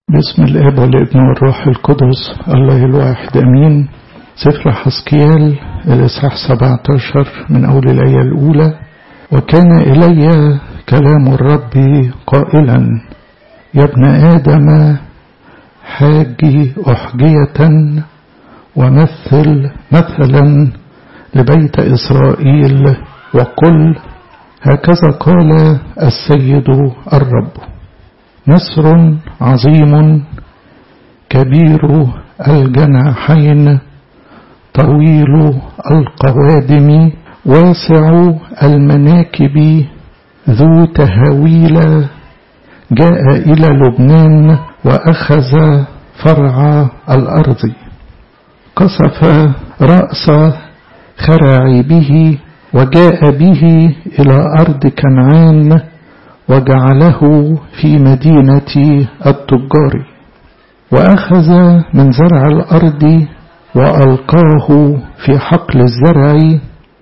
باسم الاب والابن والروح القدس الله الواحد امين سفر حسكيال الاصحاح 17 من اول الايه الاولى وكان الي كلام الرب قائلا يا ابن ادم حاجي احجيه ومثل مثلا لبيت اسرائيل وقل هكذا قال السيد الرب نسر عظيم كبير الجناحين طويل القوادم واسع المناكب ذو تهاويل جاء إلى لبنان وأخذ فرع الأرض قصف رأس خراعيبه وجاء به إلى أرض كنعان وجعله في مدينة التجار وأخذ من زرع الأرض وألقاه في حقل الزرع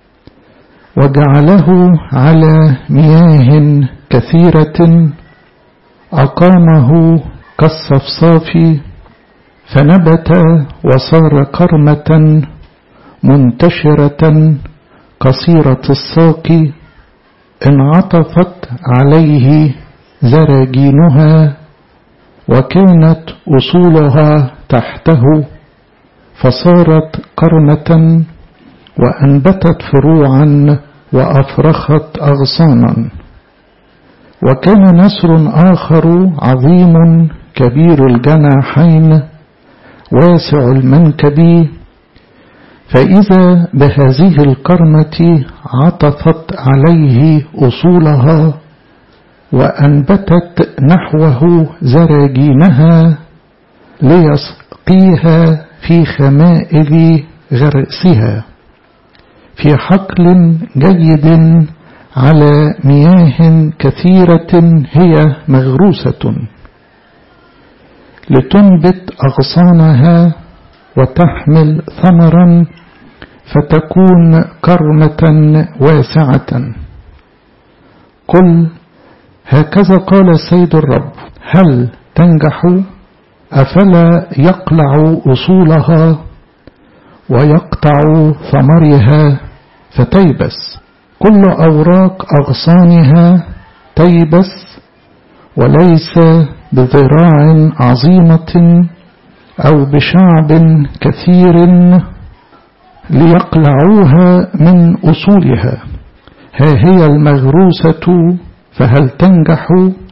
وجعله على مياه كثيرة أقامه كالصفصاف فنبت وصار كرمة منتشرة قصيرة الساق انعطفت عليه زراجينها وكانت أصولها تحته فصارت قرنة وأنبتت فروعا وأفرخت أغصانا وكان نسر آخر عظيم كبير الجناحين واسع المنكب فإذا بهذه الكرمة عطفت عليه أصولها وأنبتت نحوه زراجينها ليسقيها في خمائل غرسها في حقل جيد على مياه كثيرة هي مغروسة لتنبت أغصانها وتحمل ثمرا فتكون كرمة واسعة قل هكذا قال السيد الرب هل تنجح أفلا يقلع أصولها ويقطع ثمرها فتيبس كل أوراق أغصانها تيبس وليس بذراع عظيمة أو بشعب كثير ليقلعوها من أصولها ها هي المغروسة فهل تنجح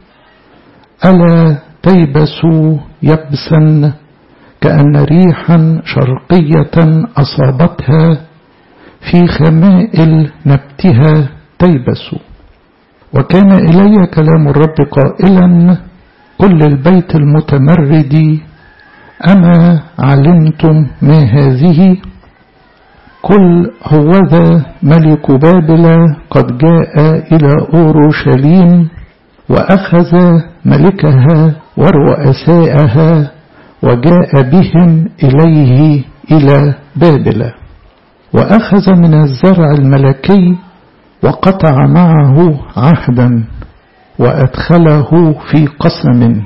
ألا تيبس يبسا كأن ريحا شرقية أصابتها في خمائل نبتها تيبس وكان إلي كلام الرب قائلا قل للبيت المتمرد أما علمتم ما هذه قل هوذا ملك بابل قد جاء إلى أورشليم وأخذ ملكها ورؤساءها وجاء بهم إليه إلى بابل وأخذ من الزرع الملكي وقطع معه عهدا وأدخله في قسم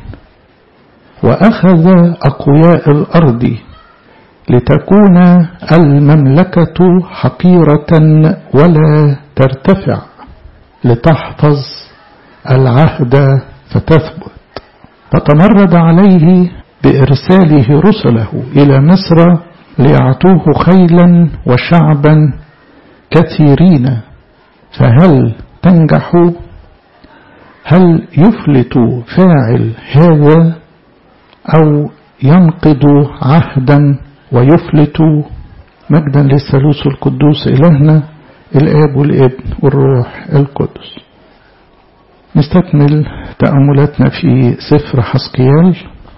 وأخذ أقوياء الأرض لتكون المملكة حقيرة ولا ترتفع لتحفظ العهد فتثبت فتمرد عليه بإرساله رسله إلى مصر ليعطوه خيلا وشعبا كثيرين فهل تنجح هل يفلت فاعل هذا أو ينقض عهدا ويفلت مجدا للثالوث القدوس إلهنا الآب والابن والروح القدس نستكمل تأملاتنا في سفر حسقيال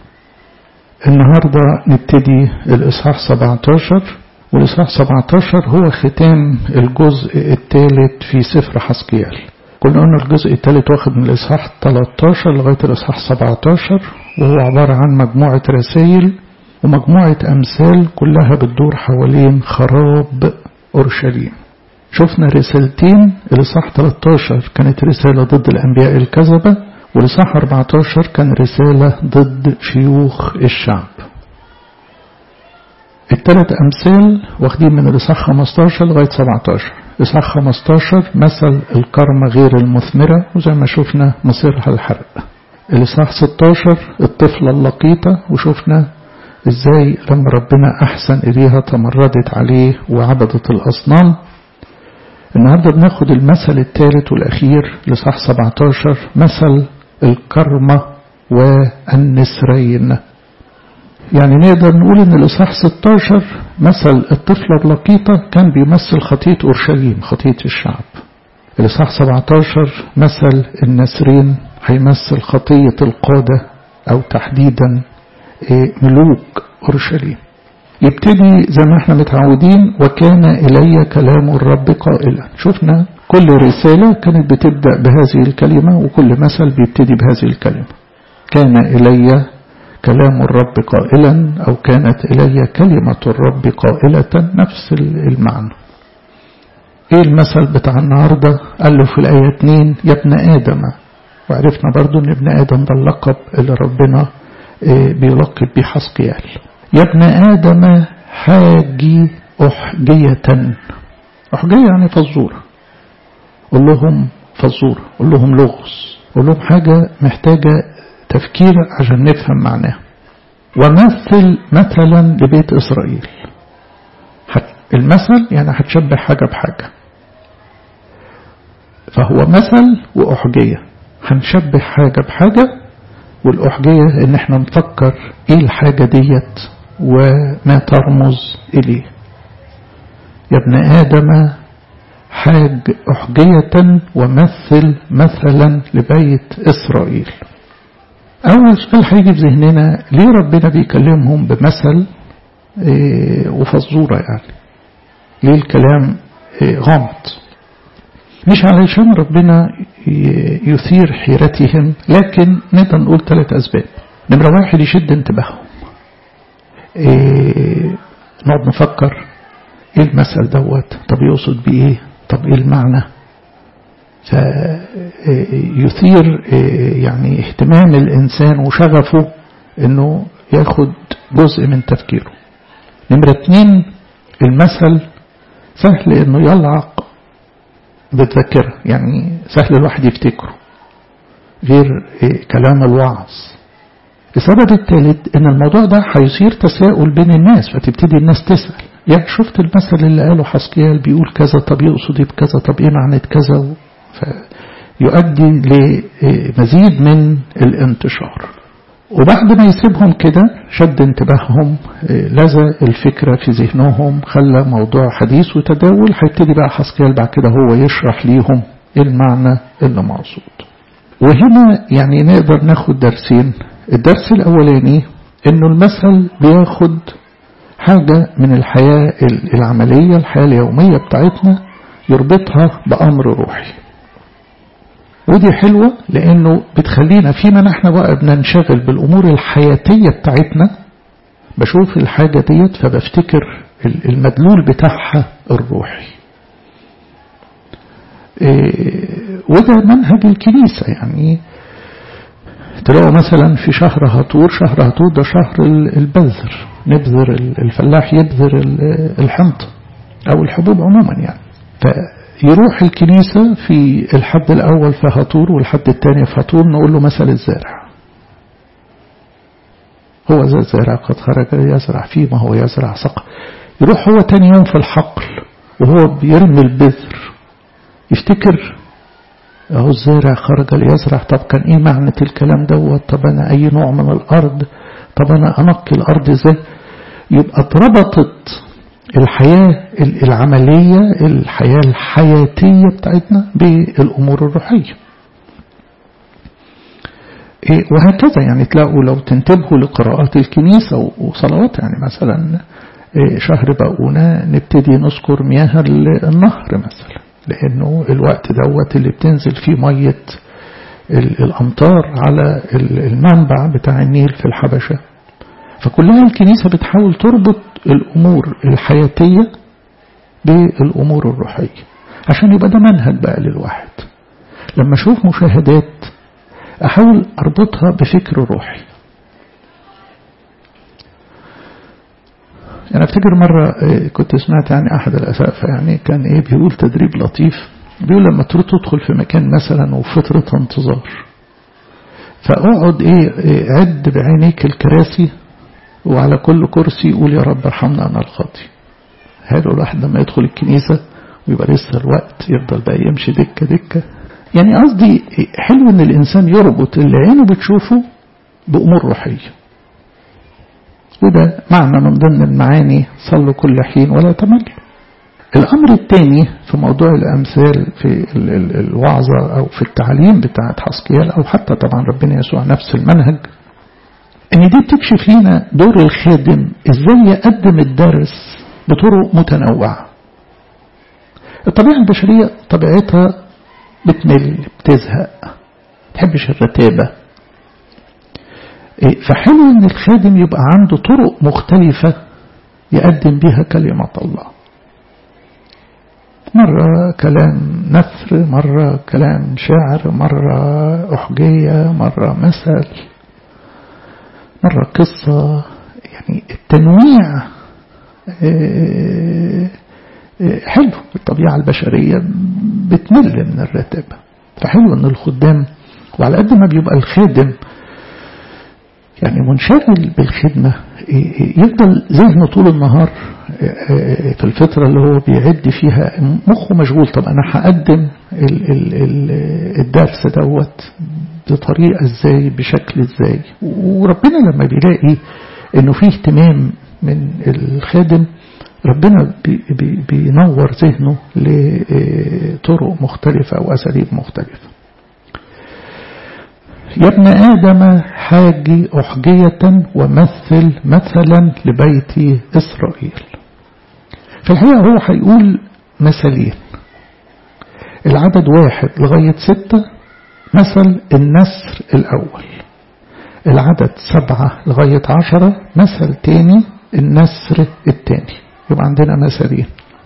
النهاردة نبتدي الإصحاح 17 والإصحاح 17 هو ختام الجزء الثالث في سفر حسقيال قلنا أن الجزء الثالث واخد من الإصحاح 13 لغاية الإصحاح 17 وهو عبارة عن مجموعة رسائل ومجموعة أمثال كلها بتدور حوالين خراب أورشليم شفنا رسالتين الإصحاح 13 كانت رسالة ضد الأنبياء الكذبة والإصحاح 14 كان رسالة ضد شيوخ الشعب الثلاث أمثال واخدين من الإصحاح 15 لغاية 17 إصحاح 15 مثل الكرمة غير المثمرة وزي ما شفنا مصيرها الحرق الإصحاح 16 الطفلة اللقيطة وشفنا إزاي لما ربنا أحسن إليها تمردت عليه وعبدت الأصنام النهاردة بناخد المثل الثالث والأخير لصح 17 مثل الكرمة والنسرين يعني نقدر نقول ان الإصحاح 16 مثل الطفلة اللقيطة كان بيمثل خطية أورشليم خطية الشعب الإصحاح 17 مثل النسرين هيمثل خطية القادة أو تحديدا ملوك أورشليم يبتدي زي ما احنا متعودين وكان إلي كلام الرب قائلا شفنا كل رسالة كانت بتبدأ بهذه الكلمة وكل مثل بيبتدي بهذه الكلمة كان إلي كلام الرب قائلا أو كانت إلي كلمة الرب قائلة نفس المعنى ايه المثل بتاع النهاردة قال له في الآية 2 يا ابن آدم وعرفنا برضو ان ابن آدم ده اللقب اللي ربنا بيلقب بيه حسقيال يا ابن آدم حاجي أحجية أحجية يعني فزورة قول لهم فزورة قول لهم لغز قول لهم حاجة محتاجة تفكير عشان نفهم معناها ومثل مثلا لبيت إسرائيل المثل يعني هتشبه حاجة بحاجة فهو مثل وأحجية هنشبه حاجة بحاجة والأحجية إن احنا نفكر إيه الحاجة ديت وما ترمز إليه يا ابن آدم حاج أحجية ومثل مثلا لبيت إسرائيل أول سؤال هيجي في ذهننا ليه ربنا بيكلمهم بمثل إيه وفزورة يعني ليه الكلام إيه غامض مش علشان ربنا يثير حيرتهم لكن نقدر نقول ثلاث أسباب نمرة واحد يشد انتباههم إيه نقعد نفكر ايه المثل دوت طب يقصد بايه طب ايه المعنى فيثير يعني اهتمام الانسان وشغفه انه ياخد جزء من تفكيره نمرة اتنين المثل سهل انه يلعق بالذاكرة يعني سهل الواحد يفتكره غير كلام الوعظ السبب الثالث ان الموضوع ده هيصير تساؤل بين الناس فتبتدي الناس تسأل يعني شفت المثل اللي قاله حسكيال بيقول كذا طب يقصد ايه بكذا طب ايه معنى كذا فيؤدي لمزيد من الانتشار وبعد ما يسيبهم كده شد انتباههم لزق الفكرة في ذهنهم خلى موضوع حديث وتداول هيبتدي بقى حسكيال بعد كده هو يشرح ليهم المعنى اللي مقصود وهنا يعني نقدر ناخد درسين الدرس الأولاني انه المثل بياخد حاجة من الحياة العملية الحياة اليومية بتاعتنا يربطها بأمر روحي ودي حلوة لأنه بتخلينا فيما نحن بقى بننشغل بالأمور الحياتية بتاعتنا بشوف الحاجة ديت فبفتكر المدلول بتاعها الروحي وده منهج الكنيسة يعني تلاقوا مثلا في شهر هطور شهر هطور ده شهر البذر نبذر الفلاح يبذر الحنطة أو الحبوب عموما يعني فيروح الكنيسة في الحد الأول في هطور والحد الثاني في هطور نقول له مثل الزارع هو ذا الزارع قد خرج يزرع فيه ما هو يزرع سقى يروح هو تاني يوم في الحقل وهو بيرمي البذر يفتكر اهو الزارع خرج ليزرع طب كان ايه معنى الكلام دوت طب انا اي نوع من الارض طب انا انقي الارض ازاي يبقى اتربطت الحياة العملية الحياة الحياتية بتاعتنا بالامور الروحية وهكذا يعني تلاقوا لو تنتبهوا لقراءات الكنيسة وصلوات يعني مثلا شهر بقونا نبتدي نذكر مياه النهر مثلا لأنه الوقت دوت اللي بتنزل فيه مية الأمطار على المنبع بتاع النيل في الحبشة فكلها الكنيسة بتحاول تربط الأمور الحياتية بالأمور الروحية عشان يبقى ده منهج بقى للواحد لما أشوف مشاهدات أحاول أربطها بفكر روحي أنا أفتكر مرة كنت سمعت يعني أحد الأساتذة يعني كان إيه بيقول تدريب لطيف بيقول لما تروح تدخل في مكان مثلا وفترة انتظار فاقعد إيه عد بعينيك الكراسي وعلى كل كرسي قول يا رب ارحمنا أنا الخاطي حلو الواحد لما يدخل الكنيسة ويبقى لسه الوقت يفضل بقى يمشي دكة دكة يعني قصدي حلو ان الانسان يربط اللي عينه بتشوفه بامور روحيه وده معنى من ضمن المعاني صلوا كل حين ولا تمل الامر الثاني في موضوع الامثال في الوعظه او في التعليم بتاعه حسكيال او حتى طبعا ربنا يسوع نفس المنهج ان دي بتكشف لنا دور الخادم ازاي يقدم الدرس بطرق متنوعه الطبيعه البشريه طبيعتها بتمل بتزهق تحبش الرتابة فحلو ان الخادم يبقى عنده طرق مختلفة يقدم بها كلمة الله مرة كلام نثر مرة كلام شعر مرة أحجية مرة مثل مرة قصة يعني التنويع حلو الطبيعة البشرية بتمل من الرتابة فحلو ان الخدام وعلى قد ما بيبقى الخادم يعني منشغل بالخدمة يفضل ذهنه طول النهار في الفترة اللي هو بيعد فيها مخه مشغول طب أنا هقدم الدرس دوت بطريقة ازاي بشكل ازاي وربنا لما بيلاقي انه فيه اهتمام من الخادم ربنا بي بي بينور ذهنه لطرق مختلفة وأساليب مختلفة يا ابن آدم حاجي أحجية ومثل مثلا لبيت إسرائيل في الحقيقة هو هيقول مثلين العدد واحد لغاية ستة مثل النسر الأول العدد سبعة لغاية عشرة مثل تاني النسر التاني يبقى عندنا مثلين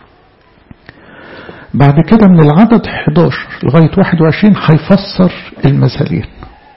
بعد كده من العدد 11 لغاية 21 هيفسر المثلين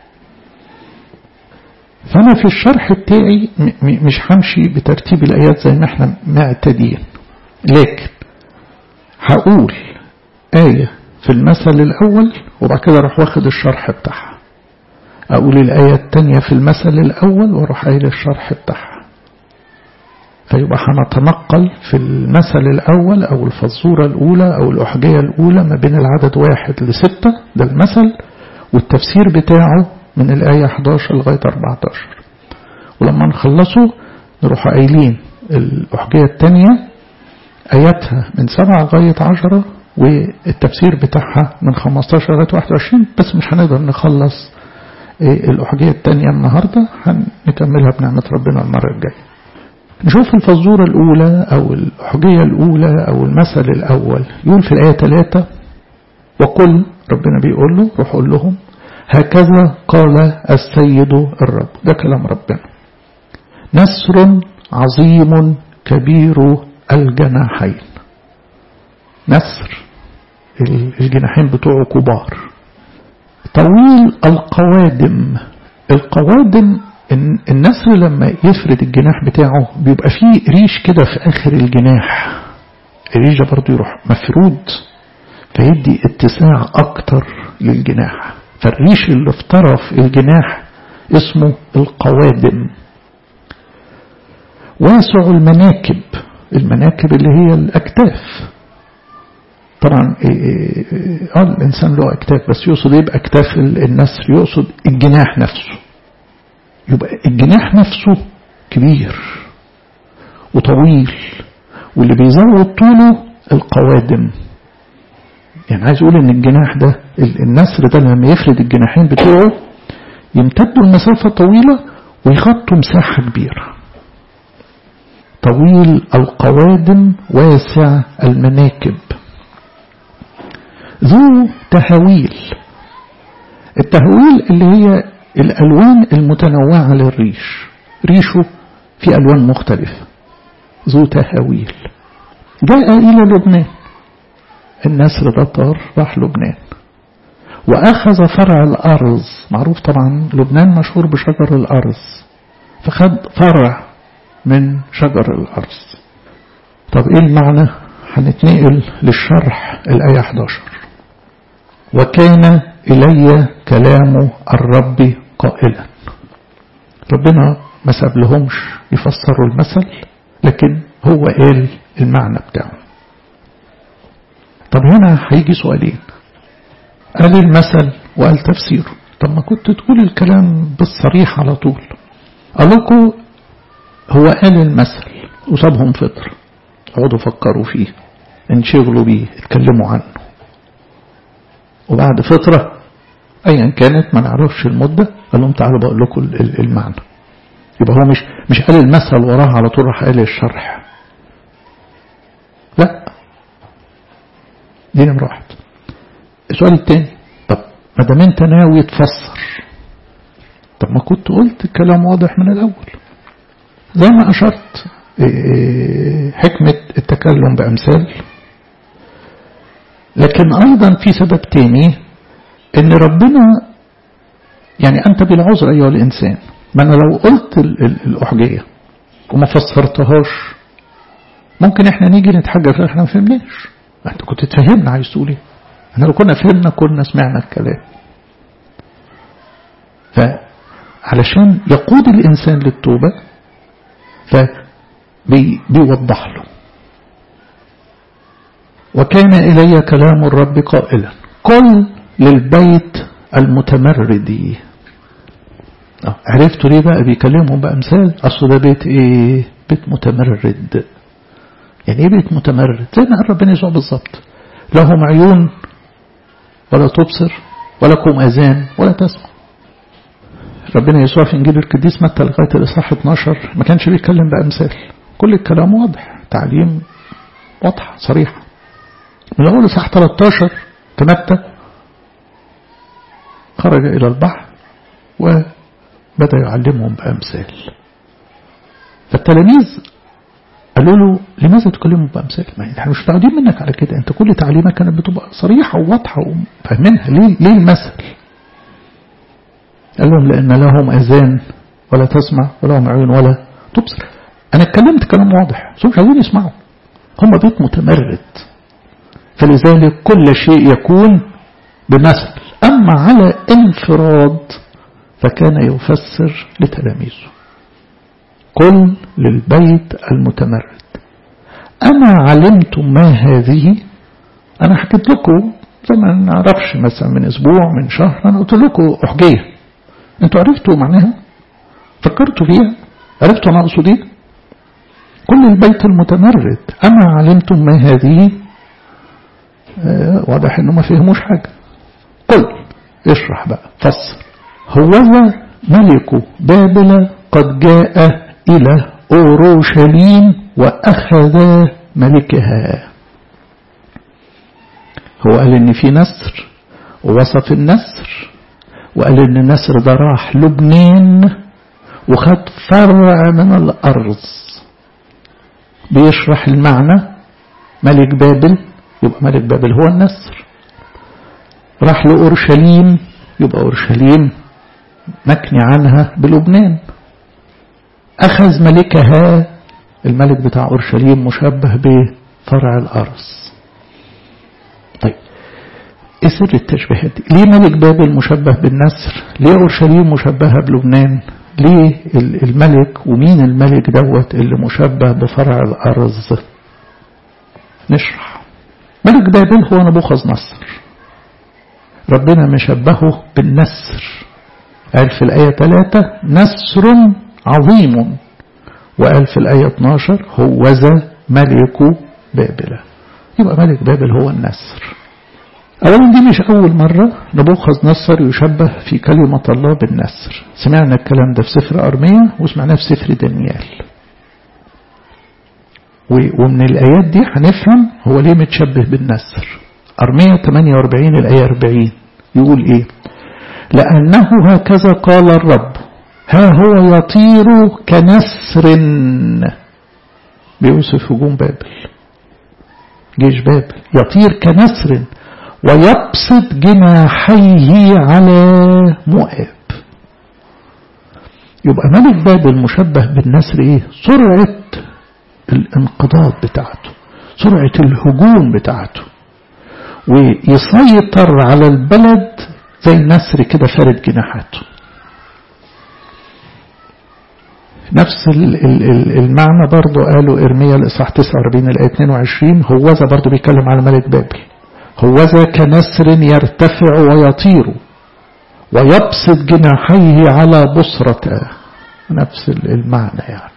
فأنا في الشرح بتاعي مش همشي بترتيب الآيات زي ما احنا معتادين لكن هقول آية في المثل الأول وبعد كده أروح واخد الشرح بتاعها أقول الآية الثانية في المثل الأول وأروح قايل الشرح بتاعها فيبقى هنتنقل في المثل الأول أو الفزورة الأولى أو الأحجية الأولى ما بين العدد واحد لستة ده المثل والتفسير بتاعه من الآية 11 لغاية 14 ولما نخلصه نروح قايلين الأحجية الثانية آياتها من 7 لغاية 10 والتفسير بتاعها من 15 لغاية 21 بس مش هنقدر نخلص الأحجية الثانية النهاردة هنكملها بنعمة ربنا المرة الجاية نشوف الفزورة الأولى أو الحجية الأولى أو المثل الأول يقول في الآية 3 وقل ربنا بيقول له روح قول لهم هكذا قال السيد الرب ده كلام ربنا نسر عظيم كبير الجناحين نسر الجناحين بتوعه كبار طويل القوادم القوادم النسر لما يفرد الجناح بتاعه بيبقى فيه ريش كده في آخر الجناح الريش ده برضه يروح مفرود فيدي اتساع أكتر للجناح فالريش اللي في طرف الجناح اسمه القوادم واسع المناكب المناكب اللي هي الأكتاف طبعا اه الإنسان له أكتاف بس يقصد يبقى أكتاف النسر يقصد الجناح نفسه يبقى الجناح نفسه كبير وطويل واللي بيزود طوله القوادم يعني عايز اقول ان الجناح ده النسر ده لما يفرد الجناحين بتوعه يمتدوا المسافة طويلة ويغطوا مساحة كبيرة طويل القوادم واسع المناكب ذو تهويل التهويل اللي هي الألوان المتنوعة للريش ريشه في ألوان مختلفة ذو تهويل جاء إلى لبنان النسر ده طار راح لبنان وأخذ فرع الأرز معروف طبعا لبنان مشهور بشجر الأرز فخد فرع من شجر الأرز طب إيه المعنى هنتنقل للشرح الآية 11 وكان إلي كلام الرب قائلا ربنا ما ساب لهمش يفسروا المثل لكن هو قال المعنى بتاعه طب هنا هيجي سؤالين قال المثل وقال تفسيره طب ما كنت تقول الكلام بالصريح على طول قال لكم هو قال المثل وسابهم فطر اقعدوا فكروا فيه انشغلوا بيه اتكلموا عنه وبعد فترة ايا كانت ما نعرفش المدة قال لهم تعالوا بقول لكم المعنى يبقى هو مش مش قال المثل وراه على طول راح قال الشرح لا دي نمرة واحد السؤال الثاني طب ما دام انت ناوي تفسر طب ما كنت قلت الكلام واضح من الاول زي ما اشرت حكمة التكلم بأمثال لكن أيضا في سبب تاني ان ربنا يعني أنت بالعذر أيها الإنسان ما أنا لو قلت الأحجية وما فسرتهاش ممكن احنا نيجي نتحجج احنا ما فهمناش انت كنت تفهمنا عايز تقول ايه احنا لو كنا فهمنا كنا سمعنا الكلام فعلشان يقود الإنسان للتوبة فبيوضح له وكان إلي كلام الرب قائلا قل للبيت المتمرد عرفتوا ليه بقى بيكلمهم بأمثال أصل ده بيت إيه بيت متمرد يعني إيه بيت متمرد زي ما قال ربنا يسوع بالظبط لهم عيون ولا تبصر ولكم أذان ولا تسمع ربنا يسوع في إنجيل القديس متى لغاية الإصحاح 12 ما كانش بيتكلم بأمثال كل الكلام واضح تعليم واضحة صريحة من أول إصحاح 13 في متى خرج إلى البحر وبدأ يعلمهم بأمثال فالتلاميذ قالوا له لماذا تكلموا بأمثال ما احنا مش متعودين منك على كده انت كل تعليمك كانت بتبقى صريحة وواضحة وفاهمينها ليه ليه المثل قال لهم لأن لهم أذان ولا تسمع ولهم عيون ولا تبصر أنا اتكلمت كلام واضح بس مش عايزين يسمعوا هم بيت متمرد فلذلك كل شيء يكون بمثل أما على انفراد فكان يفسر لتلاميذه قل للبيت المتمرد أما علمتم ما هذه أنا حكيت لكم زي ما نعرفش مثلا من أسبوع من شهر أنا قلت لكم أحجية أنتوا عرفتوا معناها فكرتوا فيها عرفتوا أنا أقصد إيه كل البيت المتمرد أما علمتم ما هذه آه واضح إنه ما فهموش حاجة قل اشرح بقى فسر هو ملك بابل قد جاء إلى أوروشليم وأخذ ملكها هو قال إن في نسر ووصف النسر وقال إن النسر ده راح لبنان وخد فرع من الأرض بيشرح المعنى ملك بابل يبقى ملك بابل هو النسر راح لأورشليم يبقى أورشليم مكني عنها بلبنان أخذ ملكها الملك بتاع أورشليم مشبه بفرع الأرز طيب ايه سر التشبيهات دي ليه ملك بابل مشبه بالنسر ليه أورشليم مشبهة بلبنان ليه الملك ومين الملك دوت اللي مشبه بفرع الأرز نشرح ملك بابل هو نبوخذ نصر ربنا مشبهه بالنسر قال في الآية 3 نسر عظيم وقال في الآية 12 هوذا ملك بابل يبقى ملك بابل هو النسر أولا دي مش أول مرة نبوخذ نصر يشبه في كلمة الله بالنسر سمعنا الكلام ده في سفر أرمية وسمعناه في سفر دانيال ومن الآيات دي هنفهم هو ليه متشبه بالنسر أرمية 48 الآية 40 يقول إيه لأنه هكذا قال الرب ها هو يطير كنسر بيوصف هجوم بابل جيش بابل يطير كنسر ويبسط جناحيه على مؤاب يبقى ملك بابل مشبه بالنسر ايه سرعة الانقضاض بتاعته سرعة الهجوم بتاعته ويسيطر على البلد زي نسر كده فارد جناحاته نفس المعنى برضو قالوا إرميا الإصحاح 49 الآية 22 هوذا برضو بيتكلم على ملك بابل هوذا كنسر يرتفع ويطير ويبسط جناحيه على بصرته نفس المعنى يعني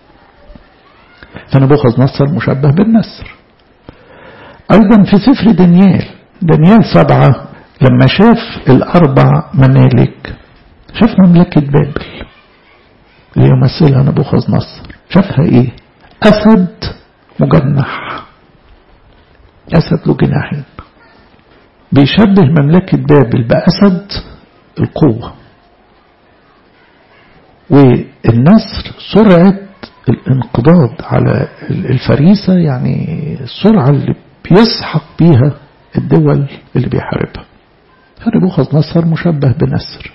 فنبوخذ نصر مشبه بالنسر أيضا في سفر دانيال دانيال سبعة لما شاف الأربع ممالك شاف مملكة بابل اللي يمثلها نبوخذ نصر شافها ايه أسد مجنح أسد له جناحين بيشبه مملكة بابل بأسد القوة والنسر سرعة الانقضاض على الفريسة يعني السرعة اللي بيسحق بيها الدول اللي بيحاربها فنبوخذ نصر مشبه بنسر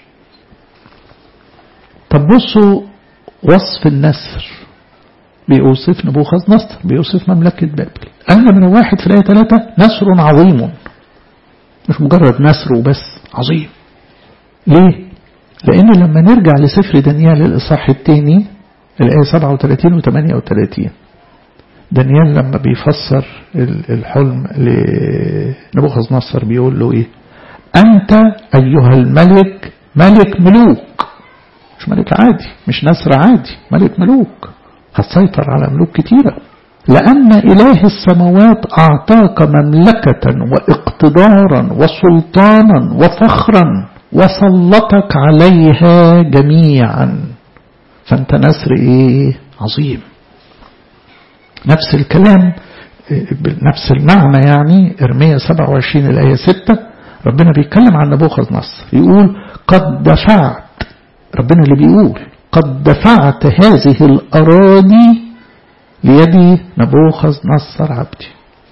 طب بصوا وصف النسر بيوصف نبوخذ نصر بيوصف مملكة بابل أهلا من واحد في الآية ثلاثة نسر عظيم مش مجرد نسر وبس عظيم ليه؟ لأن لما نرجع لسفر دانيال الإصحاح الثاني الآية 37 و 38 دانيال لما بيفسر الحلم لنبوخذ نصر بيقول له إيه؟ أنت أيها الملك ملك ملوك مش ملك عادي مش نسر عادي ملك ملوك هتسيطر على ملوك كتيرة لأن إله السماوات أعطاك مملكة واقتدارا وسلطانا وفخرا وسلطك عليها جميعا فأنت نسر إيه عظيم نفس الكلام نفس المعنى يعني إرمية 27 الآية 6 ربنا بيتكلم عن نبوخذ نصر يقول قد دفعت ربنا اللي بيقول قد دفعت هذه الأراضي ليدي نبوخذ نصر عبدي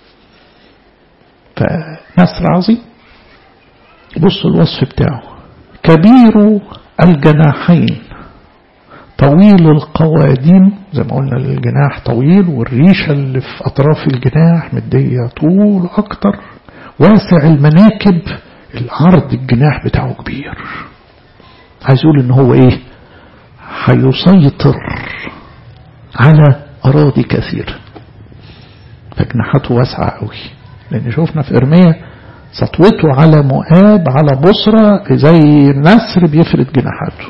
فنصر عظيم بصوا الوصف بتاعه كبير الجناحين طويل القواديم زي ما قلنا الجناح طويل والريشة اللي في أطراف الجناح مدية طول أكتر واسع المناكب العرض الجناح بتاعه كبير عايز يقول ان هو ايه هيسيطر على أراضي كثيرة فجناحاته واسعة قوي لأن شوفنا في إرميا سطوته على مؤاب على بصرة زي النسر بيفرد جناحاته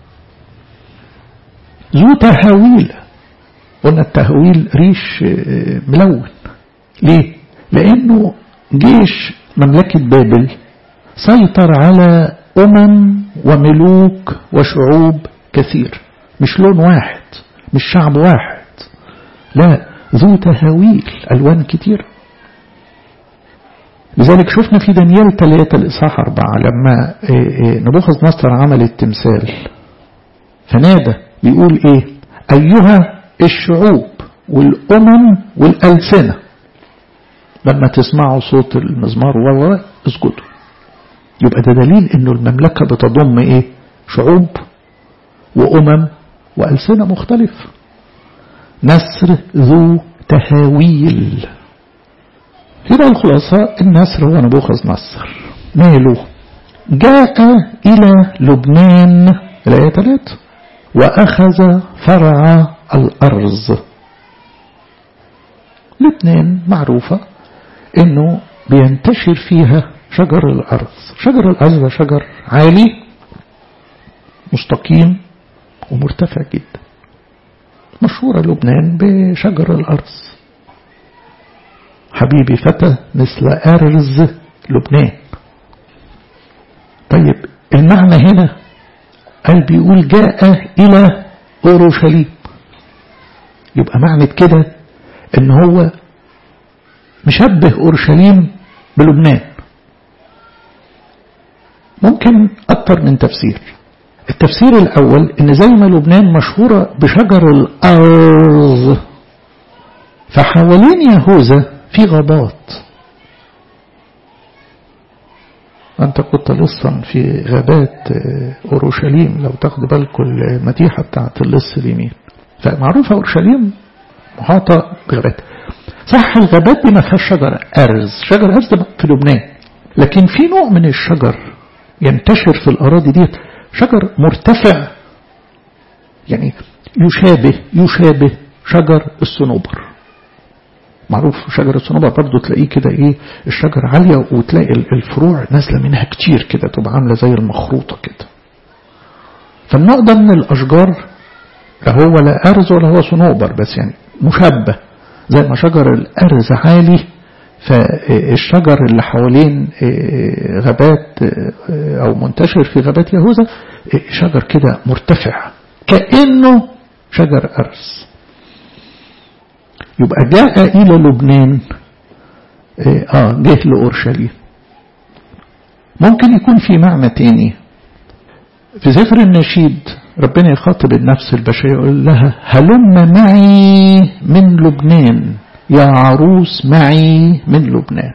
ذو تهاويل قلنا التهويل ريش ملون ليه لأنه جيش مملكة بابل سيطر على أمم وملوك وشعوب كثير مش لون واحد مش شعب واحد لا ذو تهاويل ألوان كتير لذلك شفنا في دانيال 3 الإصحاح 4 لما نبوخذ نصر عمل التمثال فنادى بيقول إيه أيها الشعوب والأمم والألسنة لما تسمعوا صوت المزمار و اسجدوا يبقى ده دليل انه المملكة بتضم ايه شعوب وامم والسنة مختلفة نسر ذو تهاويل يبقى الخلاصة النسر هو نبوخذ نصر ماله جاء إلى لبنان الآية 3 وأخذ فرع الأرز لبنان معروفة انه بينتشر فيها شجر الأرز شجر الأرز ده شجر عالي مستقيم ومرتفع جدا مشهورة لبنان بشجر الأرز حبيبي فتى مثل أرز لبنان طيب المعنى هنا قال بيقول جاء إلى أورشليم يبقى معنى كده ان هو مشبه أورشليم بلبنان ممكن أكتر من تفسير التفسير الأول إن زي ما لبنان مشهورة بشجر الأرز فحوالين يهوذا في غابات أنت كنت لصا في غابات أورشليم لو تاخد بالكم المديحة بتاعت اللص اليمين فمعروفة أورشليم محاطة بغابات صح الغابات دي ما فيهاش شجر أرز شجر أرز ده في لبنان لكن في نوع من الشجر ينتشر في الأراضي دي شجر مرتفع يعني يشابه يشابه شجر الصنوبر معروف شجر الصنوبر برضو تلاقيه كده ايه الشجر عالية وتلاقي الفروع نازلة منها كتير كده تبقى عاملة زي المخروطة كده فالنوع ده من الأشجار لا هو لا أرز ولا هو صنوبر بس يعني مشبه زي ما شجر الأرز عالي فالشجر اللي حوالين غابات أو منتشر في غابات يهوذا شجر كده مرتفع كأنه شجر أرز يبقى جاء إلى لبنان آه جه لأورشليم ممكن يكون في معنى تاني في سفر النشيد ربنا يخاطب النفس البشرية يقول لها هلم معي من لبنان يا عروس معي من لبنان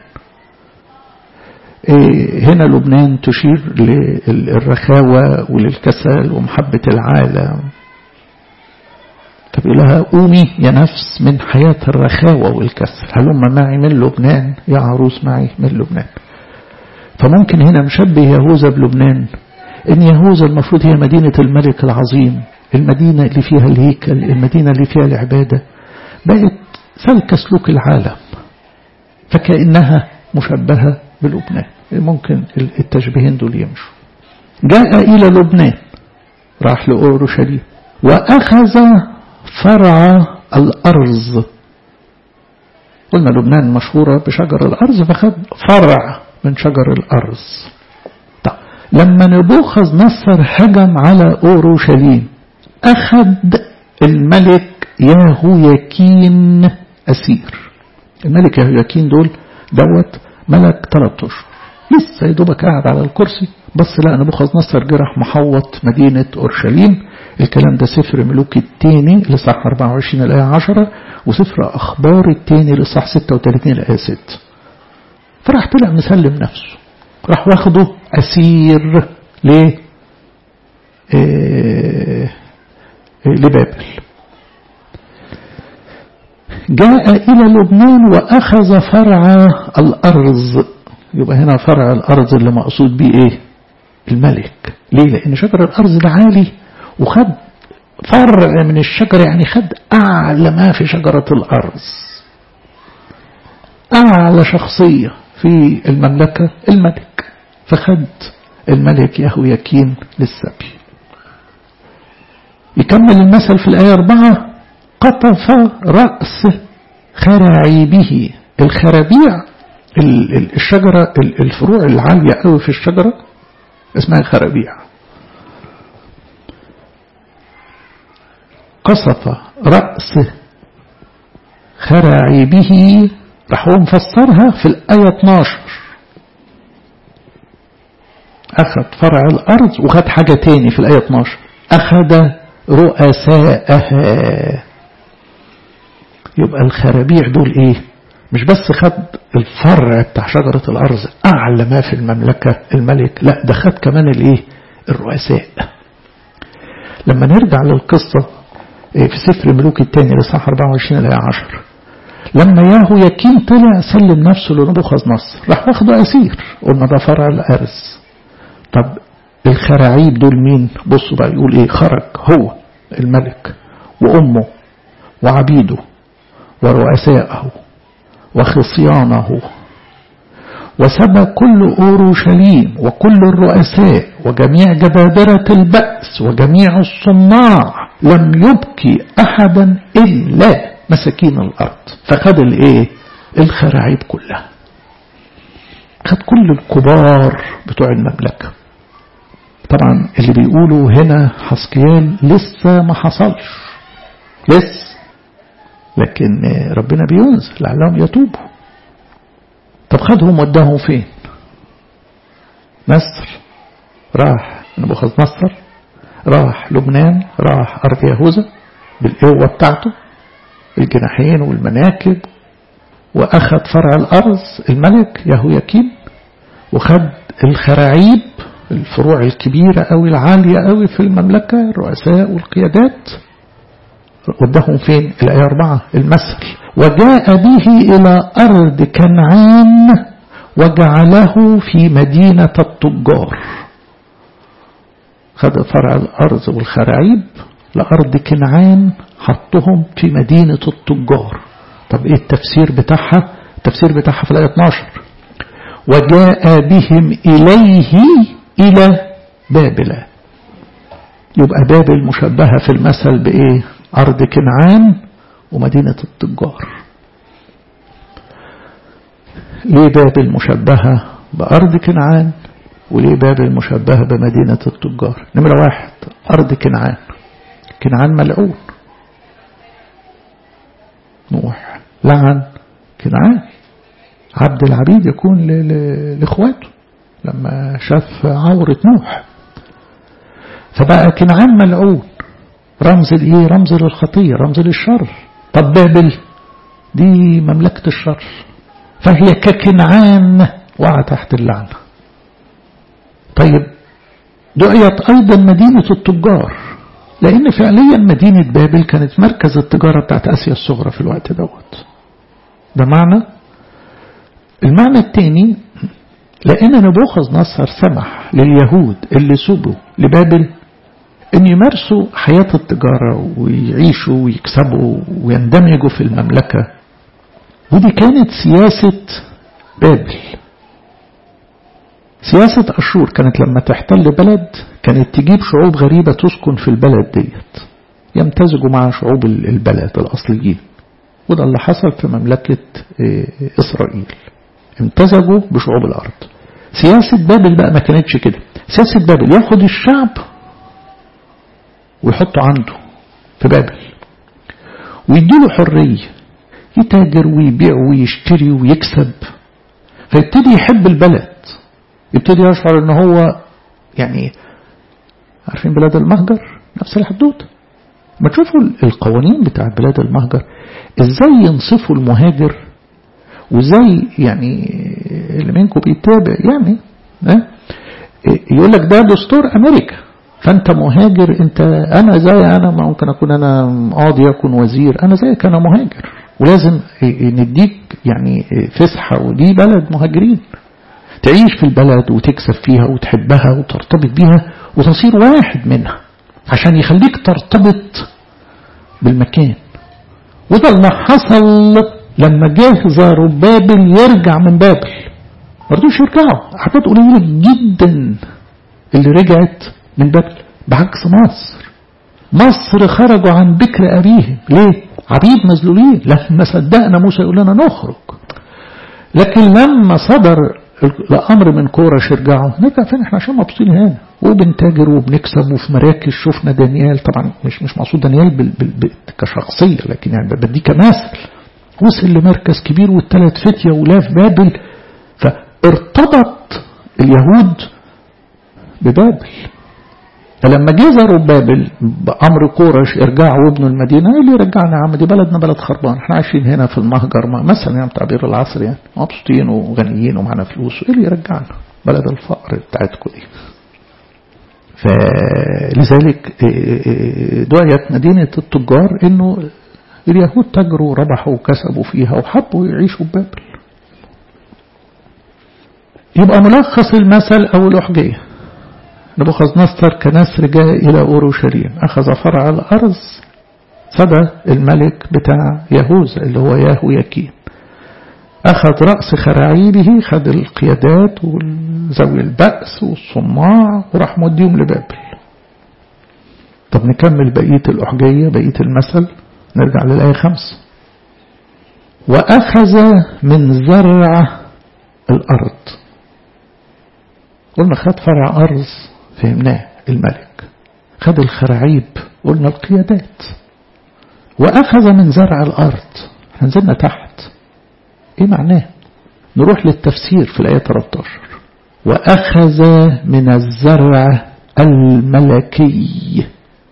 هنا لبنان تشير للرخاوة وللكسل ومحبة العالم فبيقول لها قومي يا نفس من حياة الرخاوة والكسل هلم معي من لبنان يا عروس معي من لبنان فممكن هنا مشبه يهوذا بلبنان ان يهوذا المفروض هي مدينة الملك العظيم المدينة اللي فيها الهيكل المدينة اللي فيها العبادة بقت سلك سلوك العالم فكأنها مشبهة بلبنان ممكن التشبيهين دول يمشوا جاء إلى لبنان راح لأورشليم وأخذ فرع الأرز قلنا لبنان مشهورة بشجر الأرز فخد فرع من شجر الأرز طب لما نبوخذ نصر هجم على أورشليم أخذ الملك ياهوياكين أسير الملك ياهوياكين دول دوت ملك ثلاث أشهر لسه يا دوبك قاعد على الكرسي بس لا نبوخذ نصر جرح محوط مدينة أورشليم الكلام ده سفر ملوك الثاني لصح 24 الآية 10 وسفر أخبار الثاني لصح 36 الآية 6 فراح طلع مسلم نفسه راح واخده أسير ل إيه لبابل جاء إلى لبنان وأخذ فرع الأرز يبقى هنا فرع الأرز اللي مقصود بيه إيه الملك ليه لأن شجر الأرز ده عالي وخد فرع من الشجر يعني خد أعلى ما في شجرة الأرز أعلى شخصية في المملكة الملك فخد الملك يهوياكين للسبي يكمل المثل في الآية أربعة قطف رأس خراعيبه الخرابيع الشجرة الفروع العالية قوي في الشجرة اسمها خرابيع قصف رأس خراعيبه راح هو مفسرها في الآية 12 أخذ فرع الأرض وخد حاجة تاني في الآية 12 أخذ رؤساءها يبقى الخرابيع دول ايه مش بس خد الفرع بتاع شجرة الأرز أعلى ما في المملكة الملك لا ده خد كمان الايه الرؤساء لما نرجع للقصة في سفر ملوك الثاني لصح 24 الآية 10 لما ياهو يكين طلع سلم نفسه لنبوخذ نصر راح واخده أسير قلنا ده فرع الأرز طب الخراعيب دول مين بصوا بقى يقول ايه خرج هو الملك وأمه وعبيده ورؤسائه وخصيانه وسبى كل أورشليم وكل الرؤساء وجميع جبابرة البأس وجميع الصناع لم يبكي أحدا إلا مساكين الأرض فخد الإيه الخراعيب كلها خد كل الكبار بتوع المملكة طبعا اللي بيقولوا هنا حسكيال لسه ما حصلش لسه لكن ربنا بينزل لعلهم يتوبوا طب خدهم وداهم فين مصر راح نبوخذ نصر راح لبنان راح أرض يهوذا بالقوة بتاعته الجناحين والمناكب وأخذ فرع الأرض الملك يهوياكين وخد الخراعيب الفروع الكبيرة أو العالية أوي في المملكة الرؤساء والقيادات ودهم فين الآية أربعة المثل وجاء به إلى أرض كنعان وجعله في مدينة التجار خد فرع الأرض والخراعيب لأرض كنعان حطهم في مدينة التجار طب إيه التفسير بتاعها التفسير بتاعها في الآية 12 وجاء بهم إليه إلى بابل يبقى بابل مشبهة في المثل بإيه أرض كنعان ومدينة التجار ليه بابل مشبهة بأرض كنعان وليه بابل مشبهة بمدينة التجار نمرة واحد أرض كنعان كنعان ملعون نوح لعن كنعان عبد العبيد يكون لاخواته لما شاف عورة نوح فبقى كنعان ملعون رمز الايه رمز للخطية رمز للشر طب بابل دي مملكة الشر فهي ككنعان وقع تحت اللعنة طيب دعيت أيضا مدينة التجار لأن فعليا مدينة بابل كانت مركز التجارة بتاعت آسيا الصغرى في الوقت دوت ده معنى المعنى الثاني لأن نبوخذ نصر سمح لليهود اللي سبوا لبابل أن يمارسوا حياة التجارة ويعيشوا ويكسبوا ويندمجوا في المملكة ودي كانت سياسة بابل سياسة أشور كانت لما تحتل بلد كانت تجيب شعوب غريبة تسكن في البلد ديت يمتزجوا مع شعوب البلد الأصليين وده اللي حصل في مملكة إسرائيل امتزجوا بشعوب الأرض سياسة بابل بقى ما كانتش كده سياسة بابل ياخد الشعب ويحطه عنده في بابل ويديله حرية يتاجر ويبيع ويشتري ويكسب فيبتدي يحب البلد يبتدي يشعر ان هو يعني عارفين بلاد المهجر نفس الحدوته ما تشوفوا القوانين بتاع بلاد المهجر ازاي ينصفوا المهاجر وازاي يعني اللي منكم بيتابع يعني اه يقول لك ده دستور امريكا فانت مهاجر انت انا زي انا ممكن اكون انا قاضي اكون وزير انا زيك انا مهاجر ولازم نديك يعني فسحه ودي بلد مهاجرين تعيش في البلد وتكسب فيها وتحبها وترتبط بيها وتصير واحد منها عشان يخليك ترتبط بالمكان وده اللي حصل لما جه زربابل يرجع من بابل ما رضوش يرجعوا حاجات قليلة جدا اللي رجعت من بابل بعكس مصر مصر خرجوا عن بكر أبيهم ليه؟ عبيد مذلولين لما صدقنا موسى يقول لنا نخرج لكن لما صدر الأمر من كورش يرجعوا نرجع فين احنا عشان مبسوطين هنا وبنتاجر وبنكسب وفي مراكز شفنا دانيال طبعا مش مش مقصود دانيال بال بال كشخصية لكن يعني بدي كمثل وصل لمركز كبير والثلاث فتية ولاف بابل فارتبط اليهود ببابل فلما جه زاروا بابل بأمر كورش ارجعوا وابنوا المدينة ايه اللي رجعنا يا عم دي بلدنا بلد خربان احنا عايشين هنا في المهجر مثلا يعني تعبير العصر يعني مبسوطين وغنيين ومعنا فلوس ايه اللي يرجعنا بلد الفقر بتاعتكم دي فلذلك دعيت مدينة التجار انه اليهود تجروا وربحوا وكسبوا فيها وحبوا يعيشوا ببابل يبقى ملخص المثل او الاحجيه نبوخذ نصر كنسر جاء إلى أورشليم أخذ فرع الأرض صدى الملك بتاع يهوذا اللي هو ياهو يكين أخذ رأس خراعيبه خد القيادات وذوي البأس والصناع وراح موديهم لبابل طب نكمل بقية الأحجية بقية المثل نرجع للآية خمسة وأخذ من زرع الأرض قلنا خد فرع أرض فهمناه الملك خد الخراعيب قلنا القيادات وأخذ من زرع الأرض نزلنا تحت إيه معناه نروح للتفسير في الآية 13 وأخذ من الزرع الملكي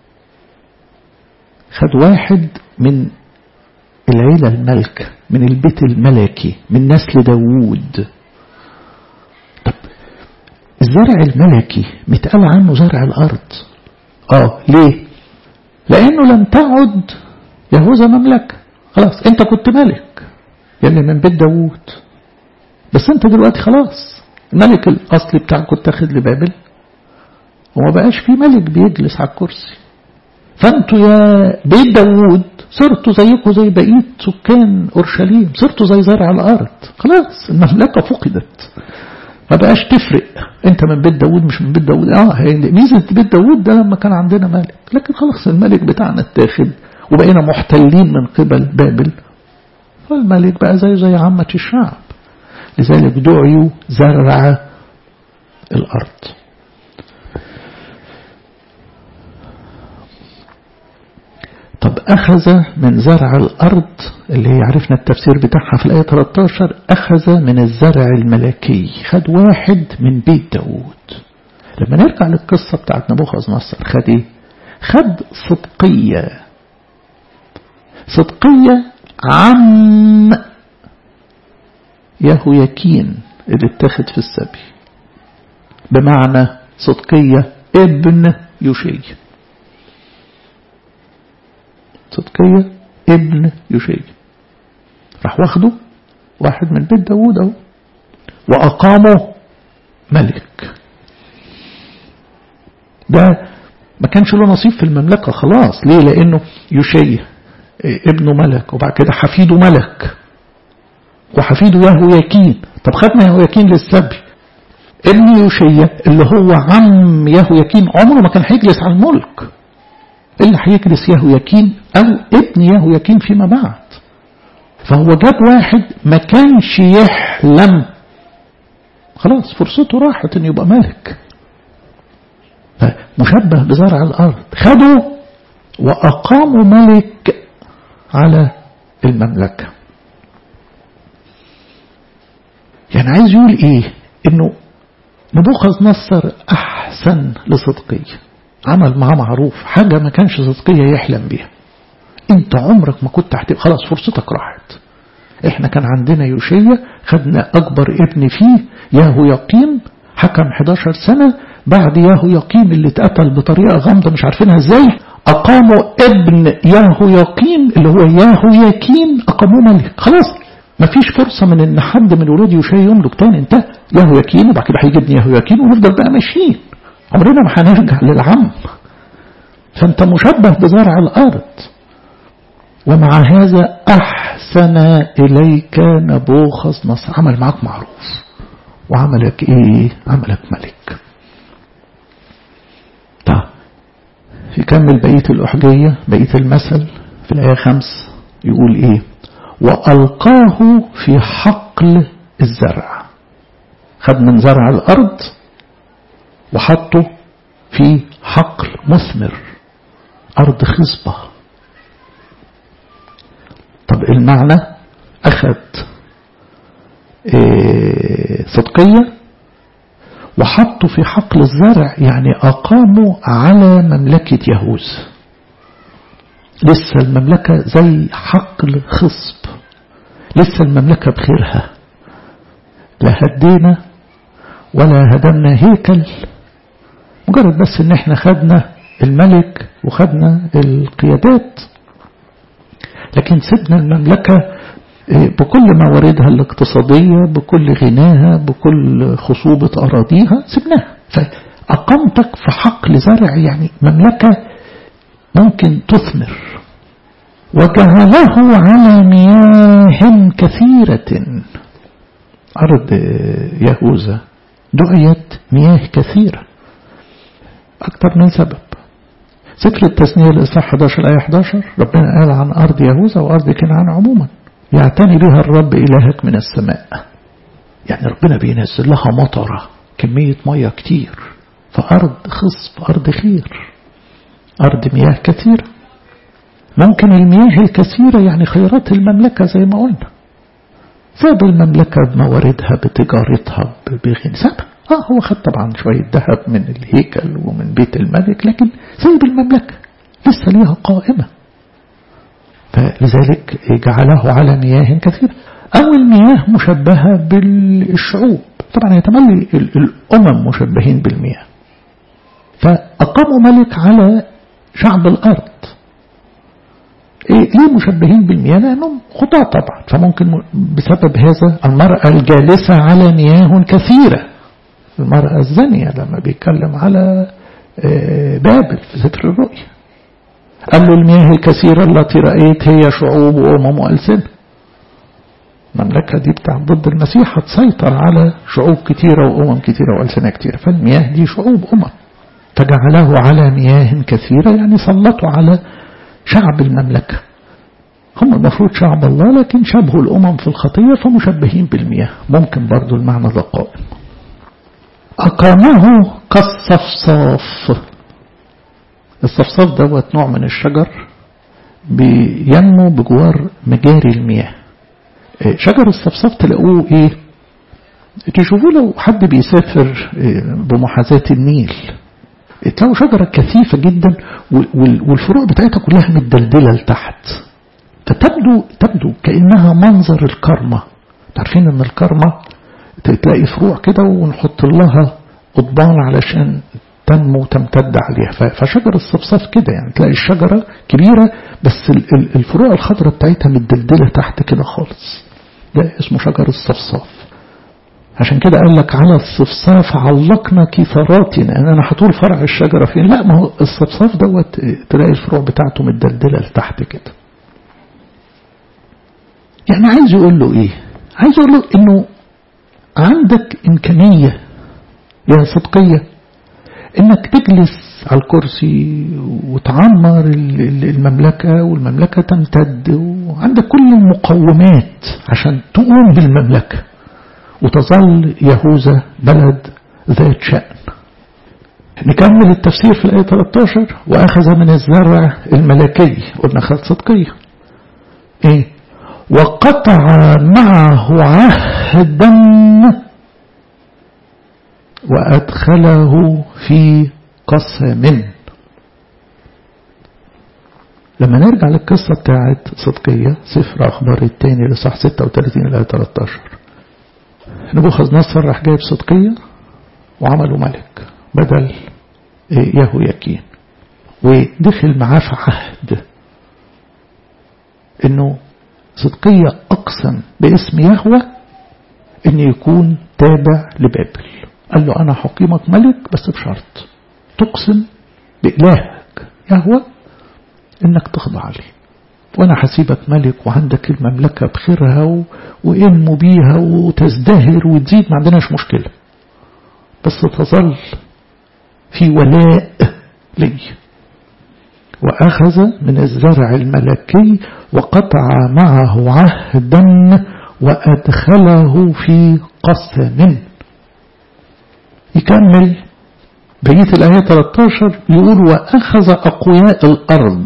خد واحد من العيلة الملك من البيت الملكي من نسل داوود طب الزرع الملكي متقال عنه زرع الأرض آه ليه لأنه لم تعد يهوذا مملكة خلاص أنت كنت ملك يعني من بيت داوود بس أنت دلوقتي خلاص الملك الأصلي بتاعك كنت تاخد لبابل وما بقاش في ملك بيجلس على الكرسي فانتوا يا بيت داوود صرتوا زيكم زي بقية سكان أورشليم صرتوا زي زرع الأرض خلاص المملكة فقدت ما بقاش تفرق انت من بيت داوود مش من بيت داوود اه هي ميزة بيت داوود ده لما كان عندنا ملك لكن خلاص الملك بتاعنا اتاخد وبقينا محتلين من قبل بابل فالملك بقى زي زي عامة الشعب لذلك دعيوا زرع الأرض طب أخذ من زرع الأرض اللي هي عرفنا التفسير بتاعها في الآية 13 أخذ من الزرع الملكي خد واحد من بيت داود لما نرجع للقصة بتاعت نبوخذ نصر خد ايه خد صدقية صدقية عم يهوياكين اللي اتخذ في السبي بمعنى صدقية ابن يوشي صدقية ابن يوشي راح واخده واحد من بيت داوود اهو وأقامه ملك ده ما كانش له نصيب في المملكة خلاص ليه لأنه يوشي ابنه ملك وبعد كده حفيده ملك وحفيده يهوياكين طب خدنا يهوياكين للسبي ابن يوشية اللي هو عم يهوياكين عمره ما كان هيجلس على الملك اللي هيجلس يهوياكين أو ابن يهوياكين فيما بعد فهو جاب واحد ما كانش يحلم خلاص فرصته راحت انه يبقى ملك مشبه بزرع الأرض خدوا وأقاموا ملك على المملكة يعني عايز يقول ايه انه نبوخذ نصر احسن لصدقية عمل معاه معروف حاجة ما كانش صدقية يحلم بيها انت عمرك ما كنت هتبقى خلاص فرصتك راحت احنا كان عندنا يوشية خدنا اكبر ابن فيه ياهو يقيم حكم 11 سنة بعد ياهو يقيم اللي اتقتل بطريقة غامضة مش عارفينها ازاي اقاموا ابن ياهو يقيم اللي هو ياهو يكين اقاموه ملك خلاص مفيش فرصة من ان حد من ولاد يوشي يملك تاني انت ياهو يكين وبعد كده هيجي ابن ياهو يكين ونفضل بقى ماشيين عمرنا ما هنرجع للعم فانت مشبه بزرع الارض ومع هذا احسن اليك نبوخذ نصر عمل معك معروف وعملك ايه عملك ملك طيب يكمل بقية الأحجية بقية المثل في الآية خمس يقول إيه وألقاه في حقل الزرع خد من زرع الأرض وحطه في حقل مثمر أرض خصبة طب المعنى أخذ إيه صدقية وحطوا في حقل الزرع يعني أقاموا على مملكة يهوذا لسه المملكة زي حقل خصب لسه المملكة بخيرها لا هدينا ولا هدمنا هيكل مجرد بس ان احنا خدنا الملك وخدنا القيادات لكن سيبنا المملكة بكل مواردها الاقتصادية بكل غناها بكل خصوبة أراضيها سبناها فأقامتك في حقل زرع يعني مملكة ممكن تثمر وجعله على مياه كثيرة أرض يهوذا دعيت مياه كثيرة أكثر من سبب سفر التثنية الإصحاح 11 الآية 11 ربنا قال عن أرض يهوذا وأرض كنعان عموما يعتني بها الرب إلهك من السماء يعني ربنا بينزل لها مطرة كمية مية كتير فأرض خصب أرض خير أرض مياه كثيرة ممكن المياه الكثيرة يعني خيرات المملكة زي ما قلنا ساب المملكة بمواردها بتجارتها بغنسابها اه هو خد طبعا شوية ذهب من الهيكل ومن بيت الملك لكن سايب المملكة لسه ليها قائمة فلذلك جعله على مياه كثيرة أو المياه مشبهة بالشعوب طبعا يتملي الأمم مشبهين بالمياه فأقاموا ملك على شعب الأرض إيه ليه مشبهين بالمياه لأنهم خطاة طبعا فممكن بسبب هذا المرأة الجالسة على مياه كثيرة المرأة الزانية لما بيتكلم على بابل في ذكر الرؤيا قال له المياه الكثيرة التي رأيت هي شعوب وأمم وألسنة المملكة دي بتاع ضد المسيح هتسيطر على شعوب كتيرة وأمم كتيرة وألسنة كتيرة فالمياه دي شعوب أمم فجعله على مياه كثيرة يعني سلطوا على شعب المملكة هم المفروض شعب الله لكن شبهوا الأمم في الخطية فمشبهين بالمياه ممكن برضو المعنى ده قائم أقامه كالصفصاف الصفصاف دوت نوع من الشجر بينمو بجوار مجاري المياه شجر الصفصاف تلاقوه ايه تشوفوه لو حد بيسافر بمحاذاة النيل تلاقوا شجرة كثيفة جدا والفروع بتاعتها كلها متدلدلة لتحت فتبدو تبدو كأنها منظر الكرمة عارفين ان الكرمة تلاقي فروع كده ونحط لها قضبان علشان تنمو وتمتد عليها فشجر الصفصاف كده يعني تلاقي الشجرة كبيرة بس الفروع الخضراء بتاعتها متدلدلة تحت كده خالص ده اسمه شجر الصفصاف عشان كده قال لك على الصفصاف علقنا كثراتنا يعني انا هطول فرع الشجرة فين لا ما هو الصفصاف دوت تلاقي الفروع بتاعته متدلدلة لتحت كده يعني عايز يقول له ايه عايز يقول له انه عندك امكانية يا صدقية انك تجلس على الكرسي وتعمر المملكة والمملكة تمتد وعندك كل المقومات عشان تقوم بالمملكة وتظل يهوذا بلد ذات شأن نكمل التفسير في الآية 13 وأخذ من الزرع الملكي قلنا خد صدقية إيه وقطع معه عهدا وأدخله في قسم لما نرجع للقصة بتاعت صدقية سفر أخبار التاني لصح 36 إلى 13 نبوخذ نصر راح جايب صدقية وعمله ملك بدل يهو يكين ودخل معاه في عهد انه صدقية اقسم باسم يهوى ان يكون تابع لبابل قال له انا حقيمك ملك بس بشرط تقسم بإلهك يهوى انك تخضع لي وانا حسيبك ملك وعندك المملكة بخيرها و... وانمو بيها وتزدهر وتزيد ما عندناش مشكلة بس تظل في ولاء لي وأخذ من الزرع الملكي وقطع معه عهدا وأدخله في قسم يكمل بقية الآية 13 يقول وأخذ أقوياء الأرض